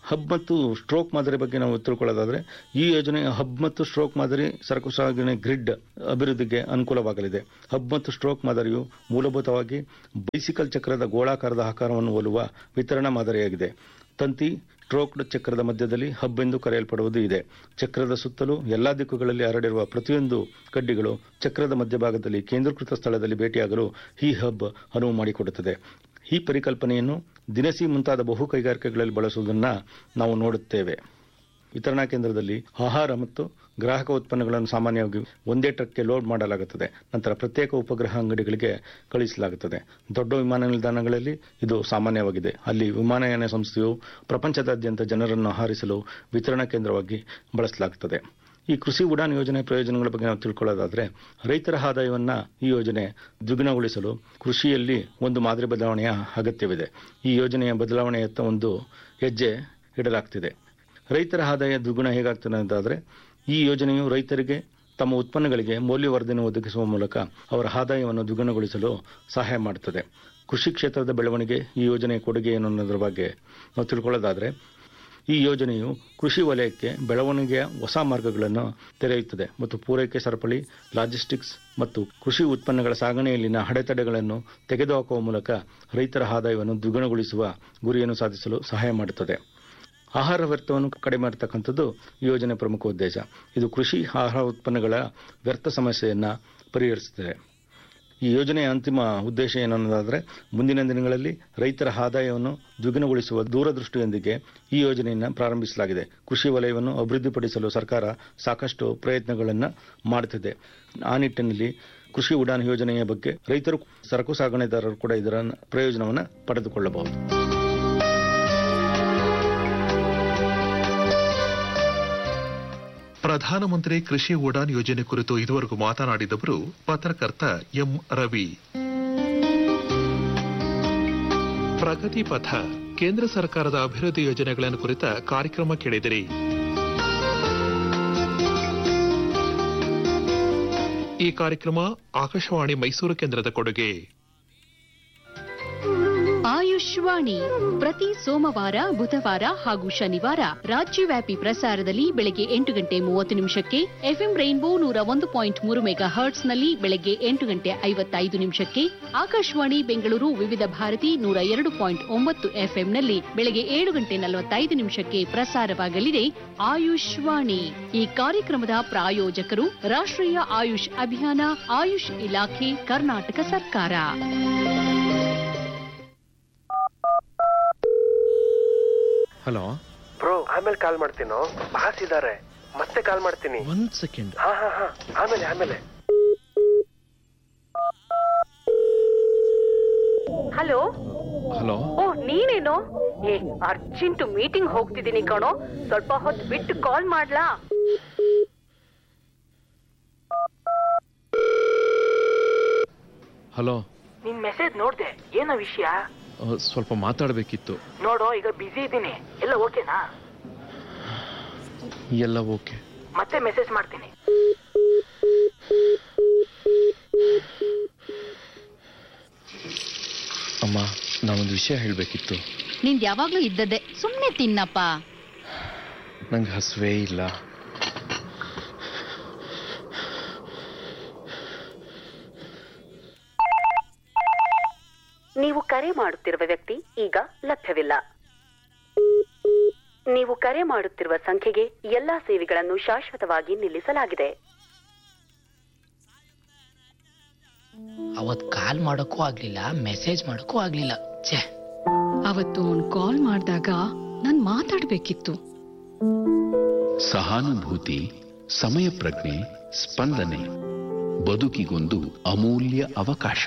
ಹಬ್ ಮತ್ತು ಸ್ಟ್ರೋಕ್ ಮಾದರಿ ಬಗ್ಗೆ ನಾವು ತಿಳ್ಕೊಳ್ಳೋದಾದ್ರೆ ಈ ಯೋಜನೆ ಹಬ್ ಮತ್ತು ಸ್ಟ್ರೋಕ್ ಮಾದರಿ ಸರಕು ಸಾಗಣೆ ಗ್ರಿಡ್ ಅಭಿವೃದ್ಧಿಗೆ ಅನುಕೂಲವಾಗಲಿದೆ ಹಬ್ ಮತ್ತು ಸ್ಟ್ರೋಕ್ ಮಾದರಿಯು ಮೂಲಭೂತವಾಗಿ ಬೈಸಿಕಲ್ ಚಕ್ರದ ಗೋಳಾಕಾರದ ಆಕಾರವನ್ನು ಹೋಲುವ ವಿತರಣಾ ಮಾದರಿಯಾಗಿದೆ ತಂತಿ ಸ್ಟ್ರೋಕ್ಡ್ ಚಕ್ರದ ಮಧ್ಯದಲ್ಲಿ ಹಬ್ ಎಂದು ಕರೆಯಲ್ಪಡುವುದು ಇದೆ ಚಕ್ರದ ಸುತ್ತಲೂ ಎಲ್ಲಾ ದಿಕ್ಕುಗಳಲ್ಲಿ ಹರಡಿರುವ ಪ್ರತಿಯೊಂದು ಕಡ್ಡಿಗಳು ಚಕ್ರದ ಮಧ್ಯಭಾಗದಲ್ಲಿ ಕೇಂದ್ರೀಕೃತ ಸ್ಥಳದಲ್ಲಿ ಭೇಟಿಯಾಗಲು ಈ ಹಬ್ ಅನುವು ಮಾಡಿಕೊಡುತ್ತದೆ ಈ ಪರಿಕಲ್ಪನೆಯನ್ನು ದಿನಸಿ ಮುಂತಾದ ಬಹು ಕೈಗಾರಿಕೆಗಳಲ್ಲಿ ಬಳಸುವುದನ್ನ ನಾವು ನೋಡುತ್ತೇವೆ ವಿತರಣಾ ಕೇಂದ್ರದಲ್ಲಿ ಆಹಾರ ಮತ್ತು ಗ್ರಾಹಕ ಉತ್ಪನ್ನಗಳನ್ನು ಸಾಮಾನ್ಯವಾಗಿ ಒಂದೇ ಟ್ರಕ್ಗೆ ಲೋಡ್ ಮಾಡಲಾಗುತ್ತದೆ ನಂತರ ಪ್ರತ್ಯೇಕ ಉಪಗ್ರಹ ಅಂಗಡಿಗಳಿಗೆ ಕಳುಹಿಸಲಾಗುತ್ತದೆ ದೊಡ್ಡ ವಿಮಾನ ನಿಲ್ದಾಣಗಳಲ್ಲಿ ಇದು ಸಾಮಾನ್ಯವಾಗಿದೆ ಅಲ್ಲಿ ವಿಮಾನಯಾನ ಸಂಸ್ಥೆಯು ಪ್ರಪಂಚದಾದ್ಯಂತ ಜನರನ್ನು ಹಾರಿಸಲು ವಿತರಣಾ ಕೇಂದ್ರವಾಗಿ ಬಳಸಲಾಗುತ್ತದೆ ಈ ಕೃಷಿ ಉಡಾನ್ ಯೋಜನೆ ಪ್ರಯೋಜನಗಳ ಬಗ್ಗೆ ನಾವು ತಿಳ್ಕೊಳ್ಳೋದಾದ್ರೆ ರೈತರ ಆದಾಯವನ್ನ ಈ ಯೋಜನೆ ದ್ವಿಗುಣಗೊಳಿಸಲು ಕೃಷಿಯಲ್ಲಿ ಒಂದು ಮಾದರಿ ಬದಲಾವಣೆಯ ಅಗತ್ಯವಿದೆ ಈ ಯೋಜನೆಯ ಬದಲಾವಣೆಯತ್ತ ಒಂದು ಹೆಜ್ಜೆ ಇಡಲಾಗ್ತಿದೆ ರೈತರ ಆದಾಯ ದ್ವಿಗುಣ ಹೇಗಾಗ್ತದೆ ಅಂತಾದ್ರೆ ಈ ಯೋಜನೆಯು ರೈತರಿಗೆ ತಮ್ಮ ಉತ್ಪನ್ನಗಳಿಗೆ ಮೌಲ್ಯವರ್ಧನೆ ಒದಗಿಸುವ ಮೂಲಕ ಅವರ ಆದಾಯವನ್ನು ದ್ವಿಗುಣಗೊಳಿಸಲು ಸಹಾಯ ಮಾಡುತ್ತದೆ ಕೃಷಿ ಕ್ಷೇತ್ರದ ಬೆಳವಣಿಗೆ ಈ ಯೋಜನೆಯ ಕೊಡುಗೆ ಏನು ಅನ್ನೋದ್ರ ಬಗ್ಗೆ ನಾವು ತಿಳ್ಕೊಳ್ಳೋದಾದ್ರೆ ಈ ಯೋಜನೆಯು ಕೃಷಿ ವಲಯಕ್ಕೆ ಬೆಳವಣಿಗೆಯ ಹೊಸ ಮಾರ್ಗಗಳನ್ನು ತೆರೆಯುತ್ತದೆ ಮತ್ತು ಪೂರೈಕೆ ಸರಪಳಿ ಲಾಜಿಸ್ಟಿಕ್ಸ್ ಮತ್ತು ಕೃಷಿ ಉತ್ಪನ್ನಗಳ ಸಾಗಣೆಯಲ್ಲಿನ ಅಡೆತಡೆಗಳನ್ನು ತೆಗೆದುಹಾಕುವ ಮೂಲಕ ರೈತರ ಆದಾಯವನ್ನು ದ್ವಿಗುಣಗೊಳಿಸುವ ಗುರಿಯನ್ನು ಸಾಧಿಸಲು ಸಹಾಯ ಮಾಡುತ್ತದೆ ಆಹಾರ ವ್ಯರ್ಥವನ್ನು ಕಡಿಮೆ ಮಾಡತಕ್ಕಂಥದ್ದು ಈ ಯೋಜನೆ ಪ್ರಮುಖ ಉದ್ದೇಶ ಇದು ಕೃಷಿ ಆಹಾರ ಉತ್ಪನ್ನಗಳ ವ್ಯರ್ಥ ಸಮಸ್ಯೆಯನ್ನು ಪರಿಹರಿಸುತ್ತದೆ ಈ ಯೋಜನೆಯ ಅಂತಿಮ ಉದ್ದೇಶ ಏನನ್ನೋದಾದರೆ ಮುಂದಿನ ದಿನಗಳಲ್ಲಿ ರೈತರ ಆದಾಯವನ್ನು ದ್ವಿಗುಣಗೊಳಿಸುವ ದೂರದೃಷ್ಟಿಯೊಂದಿಗೆ ಈ ಯೋಜನೆಯನ್ನು ಪ್ರಾರಂಭಿಸಲಾಗಿದೆ ಕೃಷಿ ವಲಯವನ್ನು ಅಭಿವೃದ್ಧಿಪಡಿಸಲು ಸರ್ಕಾರ ಸಾಕಷ್ಟು ಪ್ರಯತ್ನಗಳನ್ನು ಮಾಡುತ್ತಿದೆ ಆ ನಿಟ್ಟಿನಲ್ಲಿ ಕೃಷಿ ಉಡಾನ್ ಯೋಜನೆಯ ಬಗ್ಗೆ ರೈತರು ಸರಕು ಸಾಗಣೆದಾರರು ಕೂಡ ಇದರ ಪ್ರಯೋಜನವನ್ನು ಪಡೆದುಕೊಳ್ಳಬಹುದು ಪ್ರಧಾನಮಂತ್ರಿ ಕೃಷಿ ಉಡಾನ್ ಯೋಜನೆ ಕುರಿತು ಇದುವರೆಗೂ ಮಾತನಾಡಿದವರು ಪತ್ರಕರ್ತ ಎಂ ರವಿ ಪ್ರಗತಿ ಪಥ ಕೇಂದ್ರ ಸರ್ಕಾರದ ಅಭಿವೃದ್ಧಿ ಯೋಜನೆಗಳನ್ನು ಕುರಿತ ಕಾರ್ಯಕ್ರಮ ಕೇಳಿದಿರಿ ಈ ಕಾರ್ಯಕ್ರಮ ಆಕಾಶವಾಣಿ ಮೈಸೂರು ಕೇಂದ್ರದ ಕೊಡುಗೆ ಆಯುಷ್ವಾಣಿ ಪ್ರತಿ ಸೋಮವಾರ ಬುಧವಾರ ಹಾಗೂ ಶನಿವಾರ ರಾಜ್ಯವ್ಯಾಪಿ ಪ್ರಸಾರದಲ್ಲಿ ಬೆಳಗ್ಗೆ ಎಂಟು ಗಂಟೆ ಮೂವತ್ತು ನಿಮಿಷಕ್ಕೆ ಎಫ್ಎಂ ರೈನ್ಬೋ ನೂರ ಒಂದು ಪಾಯಿಂಟ್ ಮೂರು ಮೆಗಾ ಹರ್ಟ್ಸ್ನಲ್ಲಿ ಬೆಳಗ್ಗೆ ಎಂಟು ಗಂಟೆ ಐವತ್ತೈದು ನಿಮಿಷಕ್ಕೆ ಆಕಾಶವಾಣಿ ಬೆಂಗಳೂರು ವಿವಿಧ ಭಾರತಿ ನೂರ ಎರಡು ಪಾಯಿಂಟ್ ಒಂಬತ್ತು ಎಫ್ಎಂನಲ್ಲಿ ಬೆಳಗ್ಗೆ ಏಳು ಗಂಟೆ ನಲವತ್ತೈದು ನಿಮಿಷಕ್ಕೆ ಪ್ರಸಾರವಾಗಲಿದೆ ಆಯುಷ್ವಾಣಿ ಈ ಕಾರ್ಯಕ್ರಮದ ಪ್ರಾಯೋಜಕರು ರಾಷ್ಟ್ರೀಯ ಆಯುಷ್ ಅಭಿಯಾನ ಆಯುಷ್ ಇಲಾಖೆ ಕರ್ನಾಟಕ ಸರ್ಕಾರ ಹಲೋ ಬ್ರೋ ಆಮೇಲೆ ಕಾಲ್ ಮಾಡ್ತೀನೋ ಬಾಸ್ ಇದಾರೆ ಮತ್ತೆ ಕಾಲ್ ಮಾಡ್ತೀನಿ ಒಂದ್ ಸೆಕೆಂಡ್ ಹಾ ಹಾ ಹಾ ಆಮೇಲೆ ಆಮೇಲೆ ಹಲೋ ಹಲೋ ಓ ನೀನೇನು ಏ ಅರ್ಜೆಂಟ್ ಮೀಟಿಂಗ್ ಹೋಗ್ತಿದ್ದೀನಿ ಕಣೋ ಸ್ವಲ್ಪ ಹೊತ್ತು ಬಿಟ್ಟು ಕಾಲ್ ಮಾಡ್ಲಾ ಹಲೋ ನಿನ್ ಮೆಸೇಜ್ ನೋಡ್ದೆ ಏನೋ ವಿಷಯ ಆ, ಸ್ವಲ್ಪ ಮಾತಾಡಬೇಕಿತ್ತು ನೋಡು ಈಗ ಬಿಸಿ ಇದ್ದೀನಿ ಎಲ್ಲ ಓಕೆನಾ ಎಲ್ಲ ಓಕೆ ಮತ್ತೆ ಮೆಸೇಜ್ ಮಾಡ್ತೀನಿ ಅಮ್ಮ ನಾನೊಂದು ವಿಷಯ ಹೇಳಬೇಕಿತ್ತು ನಿಂದ್ ಯಾವಾಗ್ಲೂ ಇದ್ದದ್ದೇ ಸುಮ್ನೆ ತಿನ್ನಪ್ಪ ನಂಗೆ ಹಸುವೇ ಇಲ್ಲ ನೀವು ಕರೆ ಮಾಡುತ್ತಿರುವ ವ್ಯಕ್ತಿ ಈಗ ಲಭ್ಯವಿಲ್ಲ ನೀವು ಕರೆ ಮಾಡುತ್ತಿರುವ ಸಂಖ್ಯೆಗೆ ಎಲ್ಲಾ ಸೇವೆಗಳನ್ನು ಶಾಶ್ವತವಾಗಿ ನಿಲ್ಲಿಸಲಾಗಿದೆ ಅವತ್ ಕಾಲ್ ಮಾಡೋಕ್ಕೂ ಆಗ್ಲಿಲ್ಲ ಮೆಸೇಜ್ ಮಾಡೋಕ್ಕೂ ಆಗ್ಲಿಲ್ಲ ಛೇ ಅವತ್ತು ಅವ್ನ್ ಕಾಲ್ ಮಾಡಿದಾಗ ನಾನ್ ಮಾತಾಡ್ಬೇಕಿತ್ತು ಸಹಾನುಭೂತಿ ಸಮಯ ಪ್ರಜ್ಞೆ ಸ್ಪಂದನೆ ಬದುಕಿಗೊಂದು ಅಮೂಲ್ಯ ಅವಕಾಶ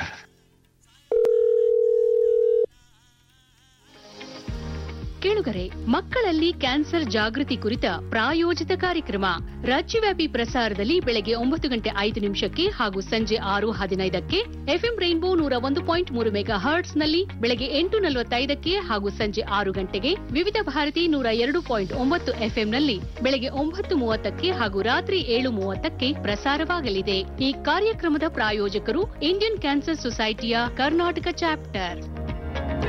ಕೇಳುಗರೆ ಮಕ್ಕಳಲ್ಲಿ ಕ್ಯಾನ್ಸರ್ ಜಾಗೃತಿ ಕುರಿತ ಪ್ರಾಯೋಜಿತ ಕಾರ್ಯಕ್ರಮ ರಾಜ್ಯವ್ಯಾಪಿ ಪ್ರಸಾರದಲ್ಲಿ ಬೆಳಗ್ಗೆ ಒಂಬತ್ತು ಗಂಟೆ ಐದು ನಿಮಿಷಕ್ಕೆ ಹಾಗೂ ಸಂಜೆ ಆರು ಹದಿನೈದಕ್ಕೆ ಎಫ್ಎಂ ರೈನ್ಬೋ ನೂರ ಒಂದು ಪಾಯಿಂಟ್ ಮೂರು ಮೆಗಾ ಹರ್ಟ್ಸ್ ನಲ್ಲಿ ಬೆಳಗ್ಗೆ ಎಂಟು ನಲವತ್ತೈದಕ್ಕೆ ಹಾಗೂ ಸಂಜೆ ಆರು ಗಂಟೆಗೆ ವಿವಿಧ ಭಾರತಿ ನೂರ ಎರಡು ಪಾಯಿಂಟ್ ಒಂಬತ್ತು ಎಫ್ಎಂ ನಲ್ಲಿ ಬೆಳಗ್ಗೆ ಒಂಬತ್ತು ಮೂವತ್ತಕ್ಕೆ ಹಾಗೂ ರಾತ್ರಿ ಏಳು ಮೂವತ್ತಕ್ಕೆ ಪ್ರಸಾರವಾಗಲಿದೆ ಈ ಕಾರ್ಯಕ್ರಮದ ಪ್ರಾಯೋಜಕರು ಇಂಡಿಯನ್ ಕ್ಯಾನ್ಸರ್ ಸೊಸೈಟಿಯ ಕರ್ನಾಟಕ ಚಾಪ್ಟರ್